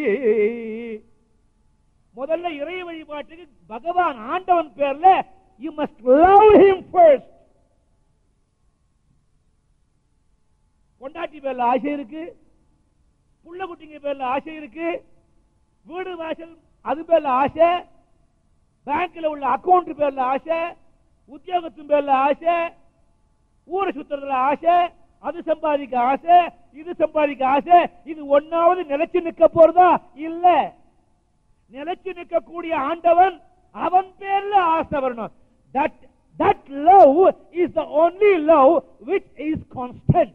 முதல்ல இறை வழிபாட்டுக்கு பகவான் ஆண்டவன் பேர்ல you must love him first கொண்டாட்டி பேர்ல ஆசை இருக்கு புள்ள குட்டிங்க பேர்ல ஆசை இருக்கு வீடு வாசல் அது பேர்ல ஆசை பேங்க்ல உள்ள அக்கவுண்ட் பேர்ல ஆசை உத்தியோகத்தின் பேர்ல ஆசை ஊரை சுத்துறதுல ஆசை அது சம்பாதிக்க ஆசை இது சம்பாதிக்க ஆசை இது ஒன்னாவது நிலைச்சு நிக்க போறதா இல்ல நிலைச்சு நிற்கக்கூடிய ஆண்டவன் அவன் பேர்ல ஆசை வரணும் that that love is the only love which is constant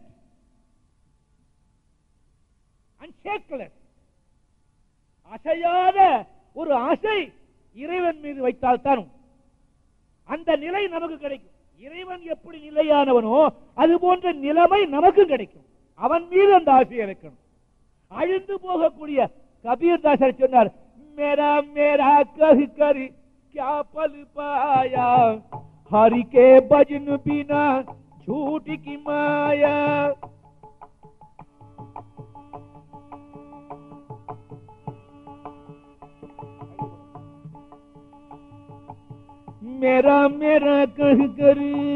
unshakeable அசையாத ஒரு ஆசை இறைவன் மீது வைத்தால் தான் அந்த நிலை நமக்கு கிடைக்கும் இறைவன் எப்படி நிலையானவனோ அது போன்ற நிலைமை நமக்கு கிடைக்கும் அவன் மீது அந்த ஆசை இருக்கணும் அழிந்து போகக்கூடிய கபீர் தாசர் சொன்னார் மேரா மேரா கஹ் கரி क्या पल पाया हरि के भजन बिना झूठ की माया मेरा मेरा कह कर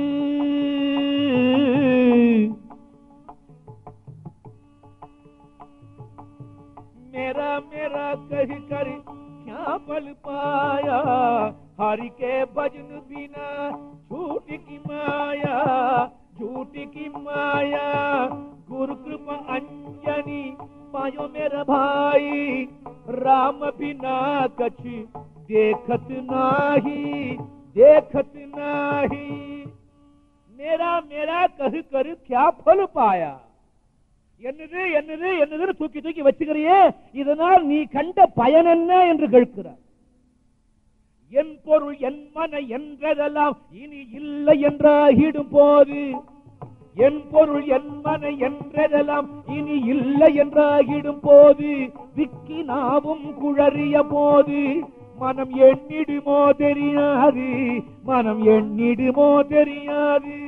मेरा मेरा कह कर क्या पल पाया हरि के भजन बिना झूठ की माया झूठ की माया गुरु कृपा अंजनी पायो मेरा भाई राम बिना कछ देखत नाही देखत नाही मेरा मेरा कह कर क्या फल पाया என்னது என்னது என்னதுன்னு தூக்கி தூக்கி வச்சுக்கிறியே இதனால் நீ கண்ட பயன் என்ன என்று கேட்கிறார் என் பொருள் என் மன என்றதெல்லாம் இனி இல்லை என்றாகிடும் போது என் பொருள் என் மன என்றதெல்லாம் இனி இல்லை என்றாகிடும் போது விக்கி நாவும் குழறிய போது மனம் எண்ணிடுமோ தெரியாது மனம் எண்ணிடுமோ தெரியாது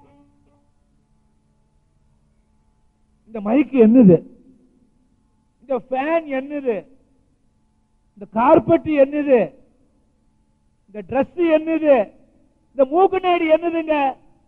இந்த மைக்கு என்னது இந்த ஃபேன் என்னது இந்த கார்பெட் என்னது இந்த Dress என்னது இந்த மூக்குநேடி என்னதுங்க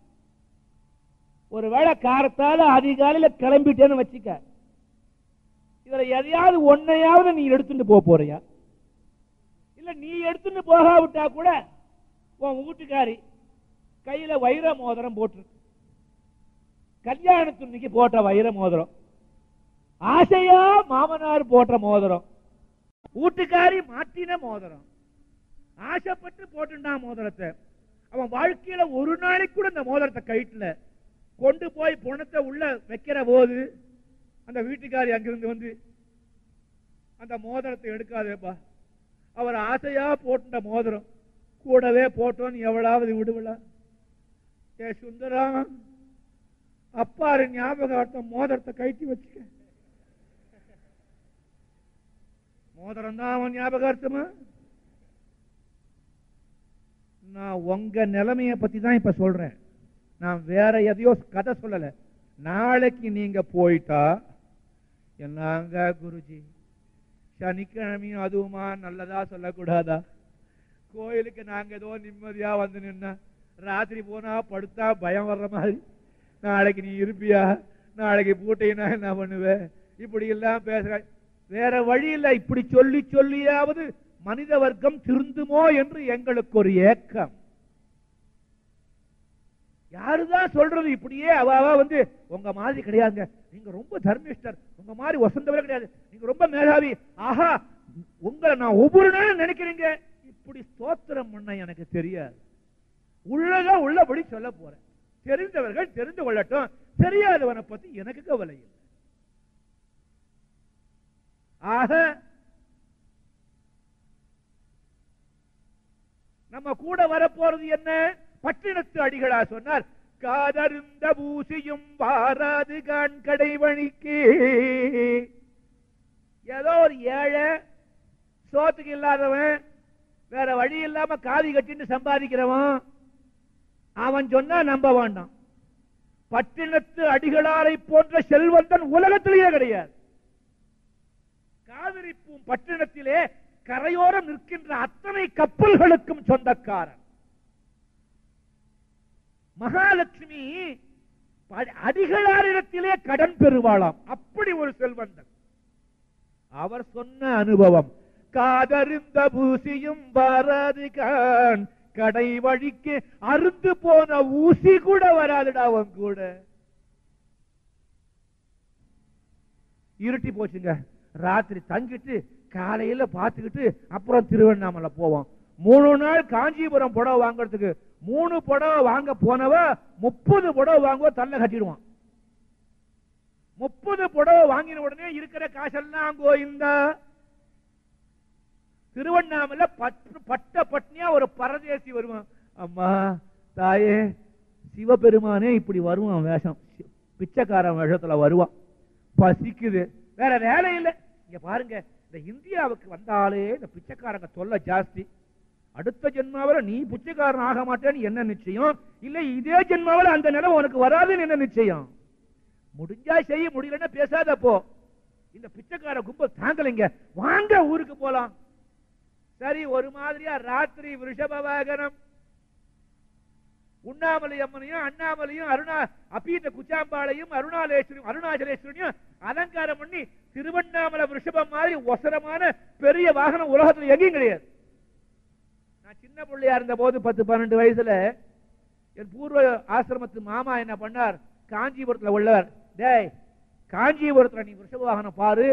ஒருவேளை காரத்தால அதிகாலையில கிளம்பிட்டேன்னு வச்சுக்க இதுல எதையாவது ஒன்னையாவது நீ எடுத்துட்டு போக போறியா இல்ல நீ எடுத்துட்டு போகாவிட்டா கூட உன் வீட்டுக்காரி கையில வைர மோதிரம் போட்டிருக்கு கல்யாணத்துன்னைக்கு போட்ட வைர மோதிரம் ஆசையா மாமனார் போட்ட மோதிரம் வீட்டுக்காரி மாட்டின மோதிரம் ஆசைப்பட்டு போட்டுட்டான் மோதிரத்தை அவன் வாழ்க்கையில ஒரு நாளைக்கு கூட இந்த மோதிரத்தை கயிட்டுல கொண்டு போய் பணத்தை உள்ள வைக்கிற போது அந்த வீட்டுக்காரி அங்கிருந்து வந்து அந்த மோதிரத்தை எடுக்காதேப்பா அவர் ஆசையா போட்டுட்ட மோதிரம் கூடவே போட்டோன்னு எவ்வளவு விடுவல ஏ சுந்தரம் அப்பாரு ஞாபகார்த்தம் மோதிரத்தை கழட்டி வச்சுக்க மோதிரம் தான் அவன் ஞாபகார்த்தமா நான் உங்க நிலைமைய பத்தி தான் இப்ப சொல்றேன் நான் வேற எதையோ கதை சொல்லல நாளைக்கு நீங்க போயிட்டா என்னங்க குருஜி சனிக்கிழமையும் அதுவுமா நல்லதா சொல்லக்கூடாதா கோயிலுக்கு நாங்க ஏதோ நிம்மதியா வந்து நின்னா ராத்திரி போனா படுத்தா பயம் வர்ற மாதிரி நாளைக்கு நீ இருப்பியா நாளைக்கு பூட்டையினா என்ன பண்ணுவ இப்படி எல்லாம் பேசுற வேற வழி இல்ல இப்படி சொல்லி சொல்லியாவது மனித வர்க்கம் திருந்துமோ என்று எங்களுக்கு ஒரு ஏக்கம் யாருதான் சொல்றது இப்படியே அவ அவ வந்து உங்க மாதிரி கிடையாதுங்க நீங்க ரொம்ப தர்மிஷ்டர் உங்க மாதிரி வசந்தவரே கிடையாது நீங்க ரொம்ப மேதாவி ஆஹா உங்களை நான் ஒவ்வொரு நாளும் நினைக்கிறீங்க இப்படி ஸ்தோத்திரம் பண்ண எனக்கு தெரியாது உள்ளதா உள்ளபடி சொல்ல போறேன் தெரிந்தவர்கள் தெரிந்து கொள்ளட்டும் தெரியாதவனை பத்தி எனக்கு கவலை இல்லை ஆக நம்ம கூட வரப்போறது என்ன பட்டினத்து அடிகளா சொன்னார் காதருந்த பூசியும் வாராது கான் கடைவணிக்கு ஏதோ ஒரு ஏழை சோத்துக்கு இல்லாதவன் வேற வழி இல்லாம காவி கட்டின்னு சம்பாதிக்கிறவன் அவன் சொன்னா நம்ப வேண்டாம் பட்டினத்து அடிகளாரை போன்ற செல்வந்தன் உலகத்திலேயே கிடையாது காவிரிப்பூம் பட்டினத்திலே கரையோரம் நிற்கின்ற அத்தனை கப்பல்களுக்கும் சொந்தக்காரன் மகாலட்சுமி ப- அடிகளாரிடத்திலே கடன் பெறுவாளாம் அப்படி ஒரு செல்வந்தன் அவர் சொன்ன அனுபவம் காதறிந்த பூசியும் வராது கான் கடை வழிக்கு அருந்து போன ஊசி கூட வராதுடா அவன் கூட இருட்டி போச்சுங்க ராத்திரி தங்கிட்டு காலையில பார்த்துக்கிட்டு அப்புறம் திருவண்ணாமலை போவோம் மூணு நாள் காஞ்சிபுரம் புடவை வாங்குறதுக்கு மூணு புடவை வாங்க போனவ முப்பது புடவை வாங்குவ தள்ள கட்டிடுவான் முப்பது புடவை வாங்கின உடனே இருக்கிற காசெல்லாம் கோயிந்தா திருவண்ணாமலை பட்டு பட்ட பட்னியா ஒரு பரதேசி வருவான் அம்மா தாயே சிவபெருமானே இப்படி வருவான் வேஷம் பிச்சைக்காரன் வேஷத்துல வருவான் பசிக்குது வேற வேலை இல்லை இங்க பாருங்க இந்த இந்தியாவுக்கு வந்தாலே இந்த பிச்சைக்காரங்க தொல்லை ஜாஸ்தி அடுத்த ஜென்மாவில நீ பிச்சைக்காரன் ஆக மாட்டேன்னு என்ன நிச்சயம் இல்ல இதே ஜென்மாவில அந்த நிலை உனக்கு வராதுன்னு என்ன நிச்சயம் முடிஞ்சா செய்ய முடியலன்னா பேசாத போ இந்த பிச்சைக்கார கும்பல் தாங்கலைங்க வாங்க ஊருக்கு போலாம் சரி ஒரு மாதிரியா ராத்திரி விருஷப வாகனம் உண்ணாமலை அம்மனையும் அண்ணாமலையும் அருணா அப்பீத்த குச்சாம்பாளையும் அருணாலேஸ்வரியும் அருணாச்சலேஸ்வரியும் அலங்காரம் பண்ணி திருவண்ணாமலை ரிஷபம் மாதிரி ஒசரமான பெரிய வாகனம் உலகத்துல எங்கேயும் கிடையாது நான் சின்ன பிள்ளையா இருந்த போது பத்து பன்னெண்டு வயசுல என் பூர்வ ஆசிரமத்து மாமா என்ன பண்ணார் காஞ்சிபுரத்துல உள்ளவர் டேய் காஞ்சிபுரத்துல நீ ரிஷப வாகனம் பாரு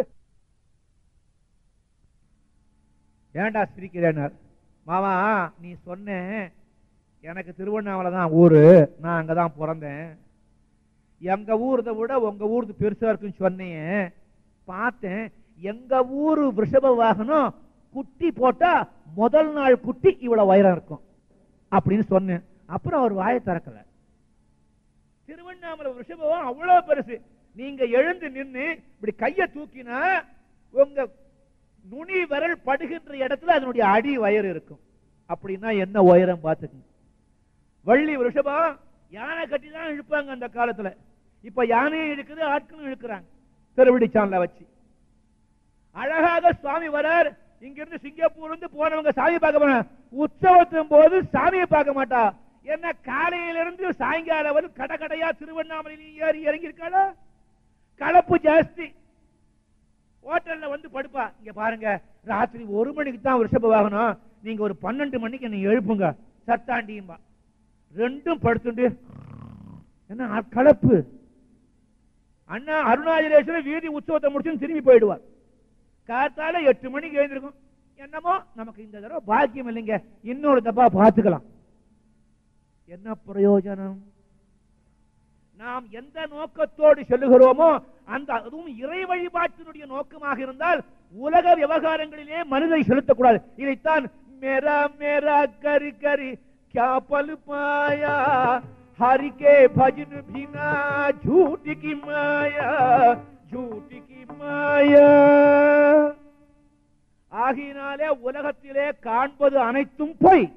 ஏன்டா சிரிக்கிறேன்னார் மாமா நீ சொன்ன எனக்கு திருவண்ணாமலை தான் ஊரு நான் அங்கதான் பிறந்தேன் எங்க ஊர்த விட உங்க ஊர்து பெருசா இருக்குன்னு சொன்னீங்க பார்த்தேன் எங்க ஊரு ரிஷப வாகனம் குட்டி போட்டா முதல் நாள் குட்டி இவ்வளவு உயரம் இருக்கும் அப்படின்னு சொன்னேன் அப்புறம் அவர் வாயை திறக்கல திருவண்ணாமலை ரிஷபம் அவ்வளவு பெருசு நீங்க எழுந்து நின்னு இப்படி கைய தூக்கினா உங்க நுனி விரல் படுகின்ற இடத்துல அதனுடைய அடி வயர் இருக்கும் அப்படின்னா என்ன உயரம் பார்த்துக்கங்க வள்ளி ரிஷபம் யானை கட்டி தான் இழுப்பாங்க அந்த காலத்துல இப்ப யானையும் இழுக்குது ஆட்களும் இழுக்கிறாங்க திருவிடிச்சான்ல வச்சு அழகாக சுவாமி வரார் இங்கிருந்து சிங்கப்பூர் இருந்து போனவங்க சாமி பார்க்க போன உற்சவத்தின் போது சாமியை பார்க்க மாட்டா என்ன காலையில இருந்து சாயங்காலம் வரை கடை கடையா திருவண்ணாமலையில ஏறி இறங்கி இருக்காளா கலப்பு ஜாஸ்தி ஹோட்டல்ல வந்து படுப்பா இங்க பாருங்க ராத்திரி ஒரு மணிக்கு தான் ரிஷப வாகனம் நீங்க ஒரு பன்னெண்டு மணிக்கு நீங்க எழுப்புங்க சத்தாண்டியும்பா ரெண்டும் படுத்துண்டு என்ன ஆ- கலப்பு அண்ணா அருணாச்சலேஸ்வரர் வீதி உற்சவத்தை முடிச்சு திரும்பி போயிடுவார் காத்தால எட்டு மணிக்கு எழுந்திருக்கும் என்னமோ நமக்கு இந்த தடவை பாக்கியம் இல்லைங்க இன்னொரு தப்பா பார்த்துக்கலாம் என்ன பிரயோஜனம் நாம் எந்த நோக்கத்தோடு செல்லுகிறோமோ அந்த அதுவும் இறை வழிபாட்டினுடைய நோக்கமாக இருந்தால் உலக விவகாரங்களிலே மனிதை செலுத்தக்கூடாது இதைத்தான் மேரா மேரா கரி கரி क्या पल पाया हरि के भजन बिना झूठ की माया झूठ की माया ஆகினாலே உலகத்திலே காண்பது அனைத்தும் பொய்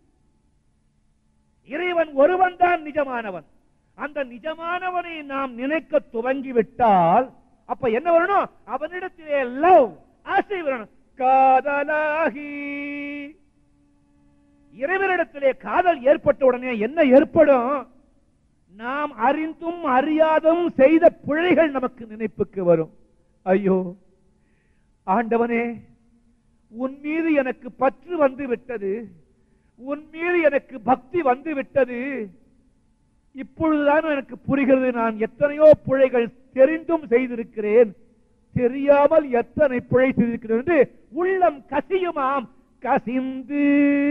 இறைவன் ஒருவன் தான் நிஜமானவன் அந்த நிஜமானவனை நாம் நினைக்க துவங்கி விட்டால் அப்ப என்ன வரணும் அவனிடத்திலே லவ் ஆசை வரணும் காதலாகி இறைவனிடத்திலே காதல் ஏற்பட்ட உடனே என்ன ஏற்படும் நாம் அறிந்தும் அறியாதும் செய்த பிழைகள் நமக்கு நினைப்புக்கு வரும் ஐயோ ஆண்டவனே உன் மீது எனக்கு பற்று வந்து விட்டது உன் மீது எனக்கு பக்தி வந்து விட்டது இப்பொழுதுதான் எனக்கு புரிகிறது நான் எத்தனையோ பிழைகள் தெரிந்தும் செய்திருக்கிறேன் தெரியாமல் எத்தனை பிழை செய்திருக்கிறேன் என்று உள்ளம் கசியுமாம் கசிந்து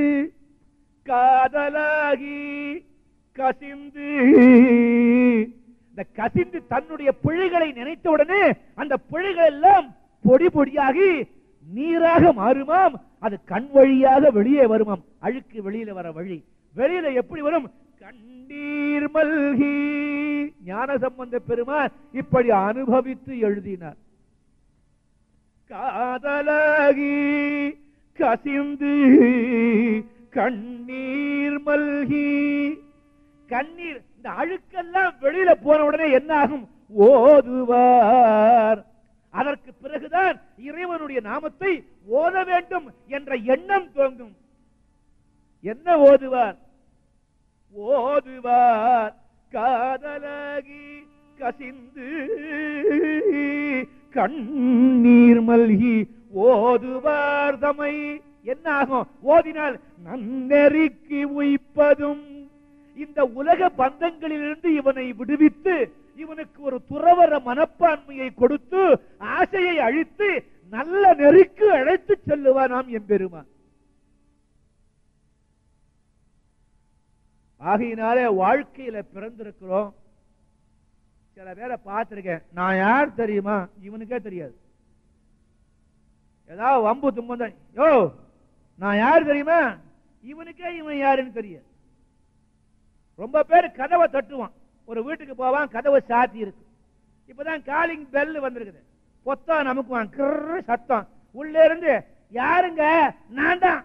காதலாகி கசிந்து இந்த கசிந்து தன்னுடைய பிழைகளை நினைத்தவுடனே அந்த பிழைகள் எல்லாம் பொடி பொடியாகி நீராக மாறுமாம் அது கண் வழியாக வெளியே வருமாம் அழுக்கு வெளியில வர வழி வெளியில எப்படி வரும் கண்ணீர் மல்கி ஞான சம்பந்த பெருமான் இப்படி அனுபவித்து எழுதினார் காதலாகி கசிந்து கண்ணீர் மல்கி கண்ணீர் இந்த அழுக்கெல்லாம் வெளியில போன உடனே என்ன ஆகும் ஓதுவார் அதற்கு பிறகுதான் இறைவனுடைய நாமத்தை ஓத வேண்டும் என்ற எண்ணம் தோங்கும் என்ன ஓதுவார் ஓதுவார் காதலாகி கசிந்து கண்ணீர் மல்கி ஓதுவார் தமை என்ன ஆகும் ஓதினால் நன்னெறிக்கு உய்ப்பதும் இந்த உலக பந்தங்களிலிருந்து இவனை விடுவித்து இவனுக்கு ஒரு துறவர மனப்பான்மையை கொடுத்து ஆசையை அழித்து நல்ல நெறிக்கு அழைத்து செல்லுவானாம் எம்பெருமான் ஆகையினாலே வாழ்க்கையில பிறந்திருக்கிறோம் சில பேரை பார்த்திருக்கேன் நான் யார் தெரியுமா இவனுக்கே தெரியாது ஏதாவது வம்பு தும்பம் யோ நான் யார் தெரியுமா இவனுக்கே இவன் யாருன்னு தெரியாது ரொம்ப பேர் கதவை தட்டுவான் ஒரு வீட்டுக்கு போவான் கதவை சாத்தி இருக்கு இப்பதான் காலிங் பெல் வந்திருக்குது பொத்தா நமக்குவான் கிரு சத்தம் உள்ள இருந்து யாருங்க நான் தான்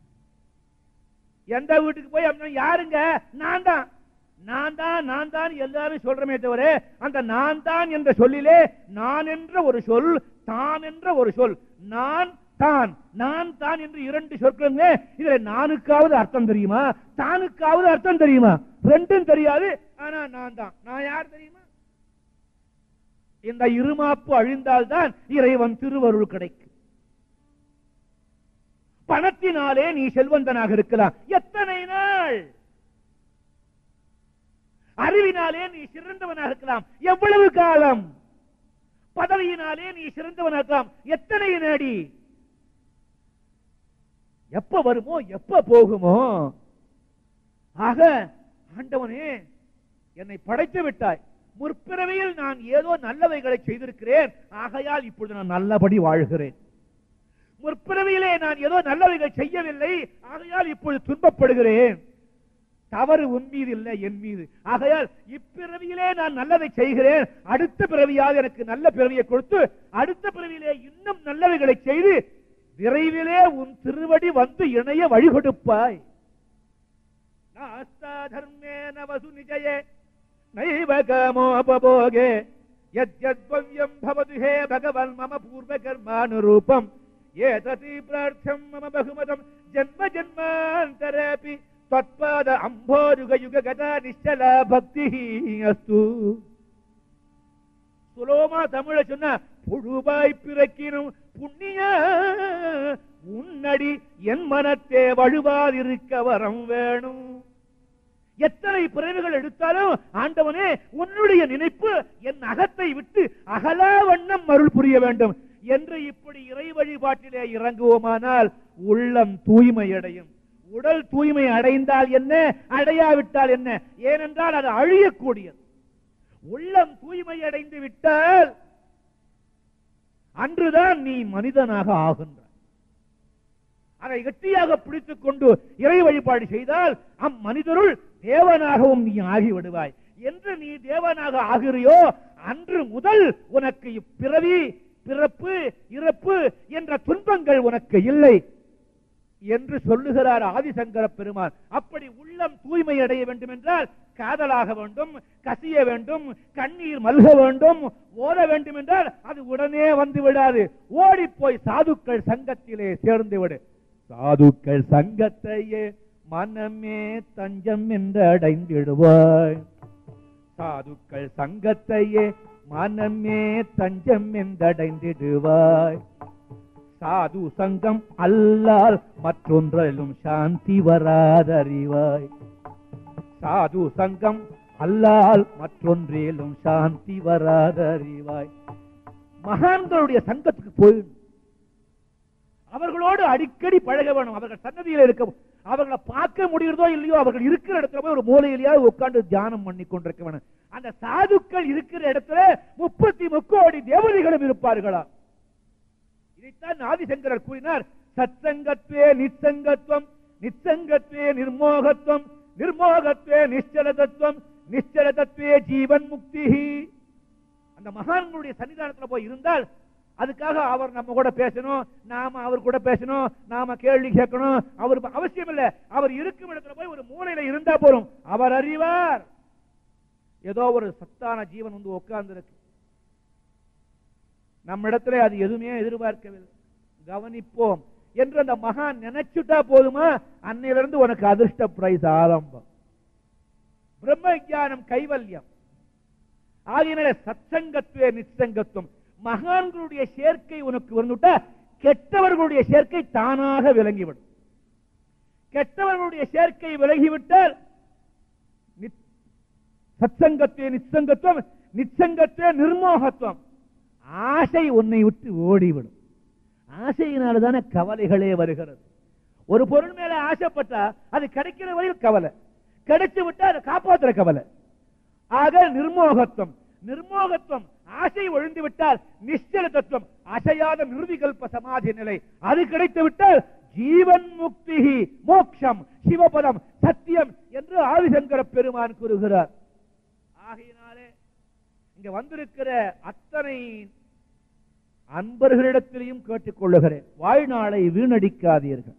எந்த வீட்டுக்கு போய் அப்படின்னா யாருங்க நான் தான் நான் தான் நான் தான் எல்லாரும் சொல்றமே தவிர அந்த நான் தான் என்ற சொல்லிலே நான் என்ற ஒரு சொல் தான் என்ற ஒரு சொல் நான் தான் நான் தான் என்று இரண்டு சொற்களுங்க இதுல நானுக்காவது அர்த்தம் தெரியுமா தானுக்காவது அர்த்தம் தெரியுமா ரெண்டும் தெரியாது ஆனா நான் தான் நான் யார் தெரியுமா இந்த இருமாப்பு அழிந்தால்தான் இறைவன் திருவருள் கிடைக்கும் பணத்தினாலே நீ செல்வந்தனாக இருக்கலாம் எத்தனை நாள் அறிவினாலே நீ சிறந்தவனாக இருக்கலாம் எவ்வளவு காலம் பதவியினாலே நீ சிறந்தவனாக இருக்கலாம் எத்தனை நாடி எப்ப வருமோ எப்ப போகுமோ ஆக ஆண்டவனே என்னை படைத்து விட்டாய் முற்பிறவியில் நான் ஏதோ நல்லவைகளை செய்திருக்கிறேன் ஆகையால் இப்பொழுது நான் நல்லபடி வாழ்கிறேன் முற்பிறவியிலே நான் ஏதோ நல்லவைகள் செய்யவில்லை ஆகையால் இப்பொழுது துன்பப்படுகிறேன் தவறு உன் மீது இல்லை என் மீது ஆகையால் இப்பிறவியிலே நான் நல்லதை செய்கிறேன் அடுத்த பிறவியாவது எனக்கு நல்ல பிறவியை கொடுத்து அடுத்த பிறவியிலே இன்னும் நல்லவைகளை செய்து விரைவிலே உன் திருவடி வந்து இணைய வழி கொடுப்பாய் நாஸ்தா தர்மேன வசு நிஜயே நைவ காமோபபோகே யத்யத்வவ்யம் பவது ஹே பகவன் மம பூர்வ கர்மானுரூபம் ஏததி பிரார்த்தம் மம பகுமதம் ஜன்ம ஜன்மாந்தரேபி தத்பாத அம்போருக யுக கதா நிச்சல பக்தி அஸ்து சுலோமா தமிழ சொன்ன புழுவாய் பிறக்கினும் புண்ணிய உன்னடி என் மனத்தே வழுவாதிருக்க வரம் வேணும் எத்தனை பிறவிகள் எடுத்தாலும் ஆண்டவனே உன்னுடைய நினைப்பு என் அகத்தை விட்டு அகலா வண்ணம் அருள் புரிய வேண்டும் என்று இப்படி இறை வழிபாட்டிலே இறங்குவோமானால் உள்ளம் தூய்மை அடையும் உடல் தூய்மை அடைந்தால் என்ன அடையாவிட்டால் என்ன ஏனென்றால் அது அழியக்கூடியது உள்ளம் தூய்மை அடைந்து விட்டால் அன்றுதான் நீ மனிதனாக ஆகின்றாய் அதை கெட்டியாக பிடித்துக் கொண்டு இறை வழிபாடு செய்தால் அம்மனிதருள் தேவனாகவும் நீ ஆகிவிடுவாய் என்று நீ தேவனாக ஆகிறியோ அன்று முதல் உனக்கு இப்பிறவி பிறப்பு இறப்பு என்ற துன்பங்கள் உனக்கு இல்லை என்று சொல்லுகிறார் ஆதிசங்கர பெருமான் அப்படி உள்ளம் தூய்மை அடைய வேண்டும் என்றால் காதலாக வேண்டும் கசிய வேண்டும் கண்ணீர் மல்க வேண்டும் ஓட வேண்டும் என்றால் அது உடனே வந்து விடாது ஓடி போய் சாதுக்கள் சங்கத்திலே சேர்ந்து விடு சாதுக்கள் சங்கத்தையே மனமே தஞ்சம் என்று அடைந்திடுவாய் சாதுக்கள் சங்கத்தையே மனமே தஞ்சம் என்றடைந்திடுவாய் சாது சங்கம் அல்லால் மற்றொன்றிலும் சாந்தி வராதறிவாய் சாது சங்கம் அல்லால் மற்றொன்றிலும் சாந்தி வராதறிவாய் மகான்களுடைய சங்கத்துக்கு போயிடும் அவர்களோடு அடிக்கடி பழக வேணும் அவர்கள் சன்னதியில் இருக்க அவர்களை பார்க்க முடிகிறதோ இல்லையோ அவர்கள் இருக்கிற இடத்துல போய் ஒரு மூலையிலேயாவது உட்கார்ந்து தியானம் பண்ணி கொண்டிருக்க வேணும் அந்த சாதுக்கள் இருக்கிற இடத்துல முப்பத்தி முக்கோடி தேவதைகளும் இருப்பார்களா இதைத்தான் ஆதிசங்கரர் கூறினார் சத்சங்கத்வே நிச்சங்கத்துவம் நிச்சங்கத்வே நிர்மோகத்துவம் நிர்மோகத்வே நிശ്ചல தத்துவம் நிശ്ചல தத்துவே ஜீவன் முக்தி அந்த மகான்களுடைய சன்னிதானத்துல போய் இருந்தால் அதுக்காக அவர் நம்ம கூட பேசணும் நாம அவர் கூட பேசணும் நாம கேள்வி கேட்கணும் அவர் அவசியம் இல்ல அவர் இருக்கும் இடத்துல போய் ஒரு மூலையில இருந்தா போறோம் அவர் அறிவார் ஏதோ ஒரு சத்தான ஜீவன் வந்து உட்கார்ந்து இருக்கு நம்ம இடத்துல அது எதுவுமே எதிர்பார்க்கவில்லை கவனிப்போம் என்று அந்த மகான் நினைச்சுட்டா போதுமா அன்னையிலிருந்து உனக்கு அதிர்ஷ்ட பிரைஸ் ஆரம்பம் பிரம்ம ஞானம் கைவல்யம் ஆகியனால சத்சங்கத்துவே நிச்சங்கத்துவம் மகான்களுடைய சேர்க்கை உனக்கு வந்துட்டா கெட்டவர்களுடைய சேர்க்கை தானாக விளங்கிவிடும் கெட்டவர்களுடைய சேர்க்கை விலகிவிட்டால் நித்- சத்சங்கத்துவே நிச்சங்கத்துவம் நிச்சங்கத்துவே நிர்மோகத்துவம் ஆசை உன்னை விட்டு ஓடிவிடும் ஆசையினால தானே கவலைகளே வருகிறது ஒரு பொருள் மேல ஆசைப்பட்டா அது கிடைக்கிற வரையில் கவலை கிடைச்சு விட்டா அதை காப்பாத்துற கவலை ஆக நிர்மோகத்துவம் நிர்மோகத்துவம் ஆசை ஒழிந்து விட்டால் நிശ്ചல தத்துவம் அசையாத நிர்விகல்ப சமாதி நிலை அது கிடைத்து விட்டால் ஜீவன் முக்தி மோக்ஷம் சிவபதம் சத்தியம் என்று ஆதிசங்கர பெருமான் கூறுகிறார் ஆகையினாலே இங்க வந்திருக்கிற அத்தனை அன்பர்களிடத்திலையும் கேட்டுக்கொள்ளுகிறேன் வாழ்நாளை வீணடிக்காதீர்கள்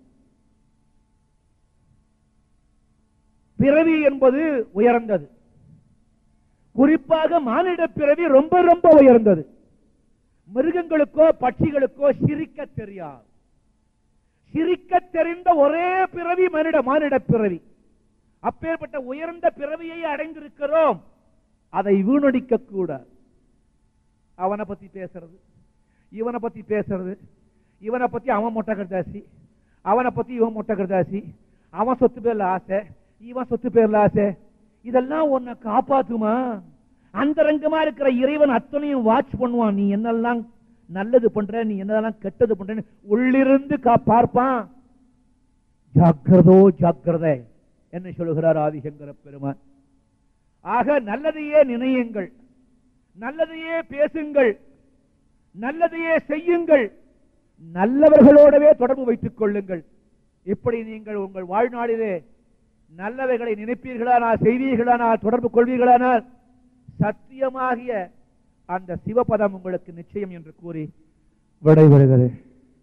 பிறவி என்பது உயர்ந்தது குறிப்பாக மானிட பிறவி ரொம்ப ரொம்ப உயர்ந்தது மிருகங்களுக்கோ பட்சிகளுக்கோ சிரிக்க தெரியாது சிரிக்க தெரிந்த ஒரே பிறவி மனித மானிட பிறவி அப்பேற்பட்ட உயர்ந்த பிறவியை அடைந்திருக்கிறோம் அதை வீணடிக்க கூடாது அவனை பத்தி பேசுறது இவனை பத்தி பேசுறது இவனை பத்தி அவன் மொட்டை கருதாசி அவனை பத்தி இவன் மொட்டை கருதாசி அவன் சொத்து பேர்ல ஆசை இவன் சொத்து பேர்ல ஆசை இதெல்லாம் உன்னை காப்பாத்துமா அந்தரங்கமா இருக்கிற இறைவன் அத்தனையும் வாட்ச் பண்ணுவான் நீ என்னெல்லாம் நல்லது பண்ற நீ என்னெல்லாம் கெட்டது பண்றன்னு உள்ளிருந்து கா பார்ப்பான் ஜாக்கிரதோ ஜாக்கிரதை என்ன சொல்லுகிறார் ஆதிசங்கர பெருமான் ஆக நல்லதையே நினையுங்கள் நல்லதையே பேசுங்கள் நல்லதையே செய்யுங்கள் நல்லவர்களோடவே தொடர்பு வைத்துக் கொள்ளுங்கள் இப்படி நீங்கள் உங்கள் வாழ்நாளிலே நல்லவைகளை நினைப்பீர்களானால் செய்வீர்களானால் தொடர்பு கொள்வீர்களானால் சத்தியமாகிய அந்த சிவபதம் உங்களுக்கு நிச்சயம் என்று கூறி விடைபெறுகிறேன்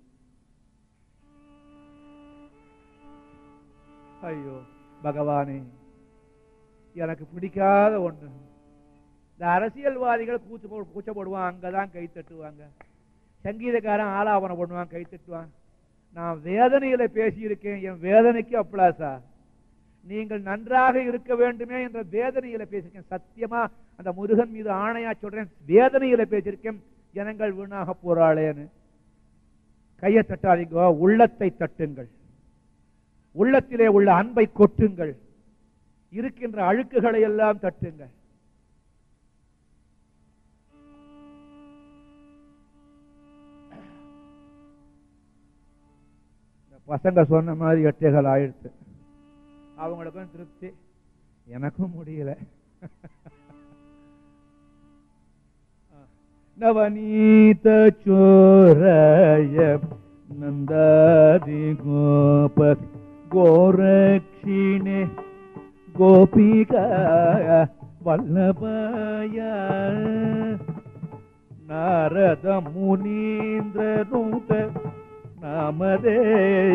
ஐயோ பகவானே எனக்கு பிடிக்காத ஒண்ணு இந்த அரசியல்வாதிகள் கூச்சு போ- கூச்ச போடுவான் அங்கதான் கை தட்டுவாங்க சங்கீதக்காரன் ஆலாபனம் பண்ணுவான் கை தட்டுவான் நான் வேதனையில பேசியிருக்கேன் என் வேதனைக்கு அப்ளாசா நீங்கள் நன்றாக இருக்க வேண்டுமே என்ற வேதனையில பேசியிருக்கேன் சத்தியமா அந்த முருகன் மீது ஆணையா சொல்றேன் வேதனையில பேசியிருக்கேன் ஜனங்கள் வீணாக போறாளேன்னு கையை தட்டாதீங்க உள்ளத்தை தட்டுங்கள் உள்ளத்திலே உள்ள அன்பை கொட்டுங்கள் இருக்கின்ற அழுக்குகளை எல்லாம் தட்டுங்கள் இந்த பசங்க சொன்ன மாதிரி எட்டைகள் ஆயிடுச்சு அவங்களுக்கும் திருப்தி எனக்கும் முடியல நவநீத சோரய நந்தாதி கோப கோரக்ஷிணே கோபிகா வல்லபாய நாரத முனீந்திர நூத நாமதேய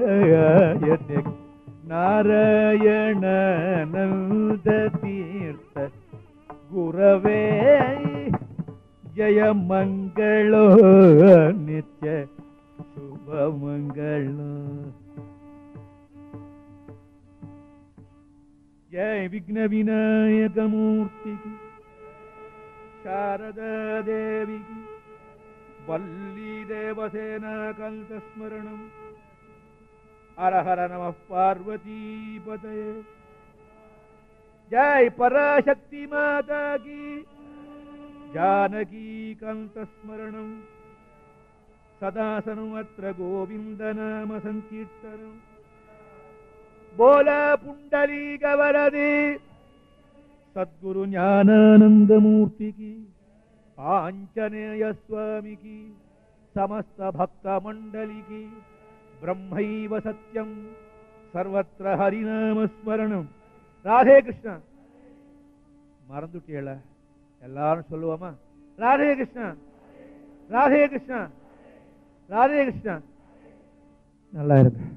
நாராயண நந்த தீர்த்த குரவே ஜய மங்களோ நித்ய சுப மங்களோ जय विघ्न विनायक मूर्ति की शारदा देवी की वल्ली देवसेना कल्प स्मरणम हर हर नमः पार्वती पतये जय पराशक्ति माता की जानकी कंत स्मरणम सदा सर्वत्र गोविंद नाम संकीर्तनम बोला पुंडली गवरदे सद्गुरु ज्ञानानंद मूर्ति की आंजनेय स्वामी की समस्त भक्त मंडली की ब्रह्मैव सत्यम सर्वत्र हरिनाम ஸ்மரணம் ராதே கிருஷ்ணா மறந்துட்டியல எல்லாரும் சொல்லுவோமா ராதே கிருஷ்ணா ராதே கிருஷ்ணா ராதே கிருஷ்ணா நல்லா இருக்கு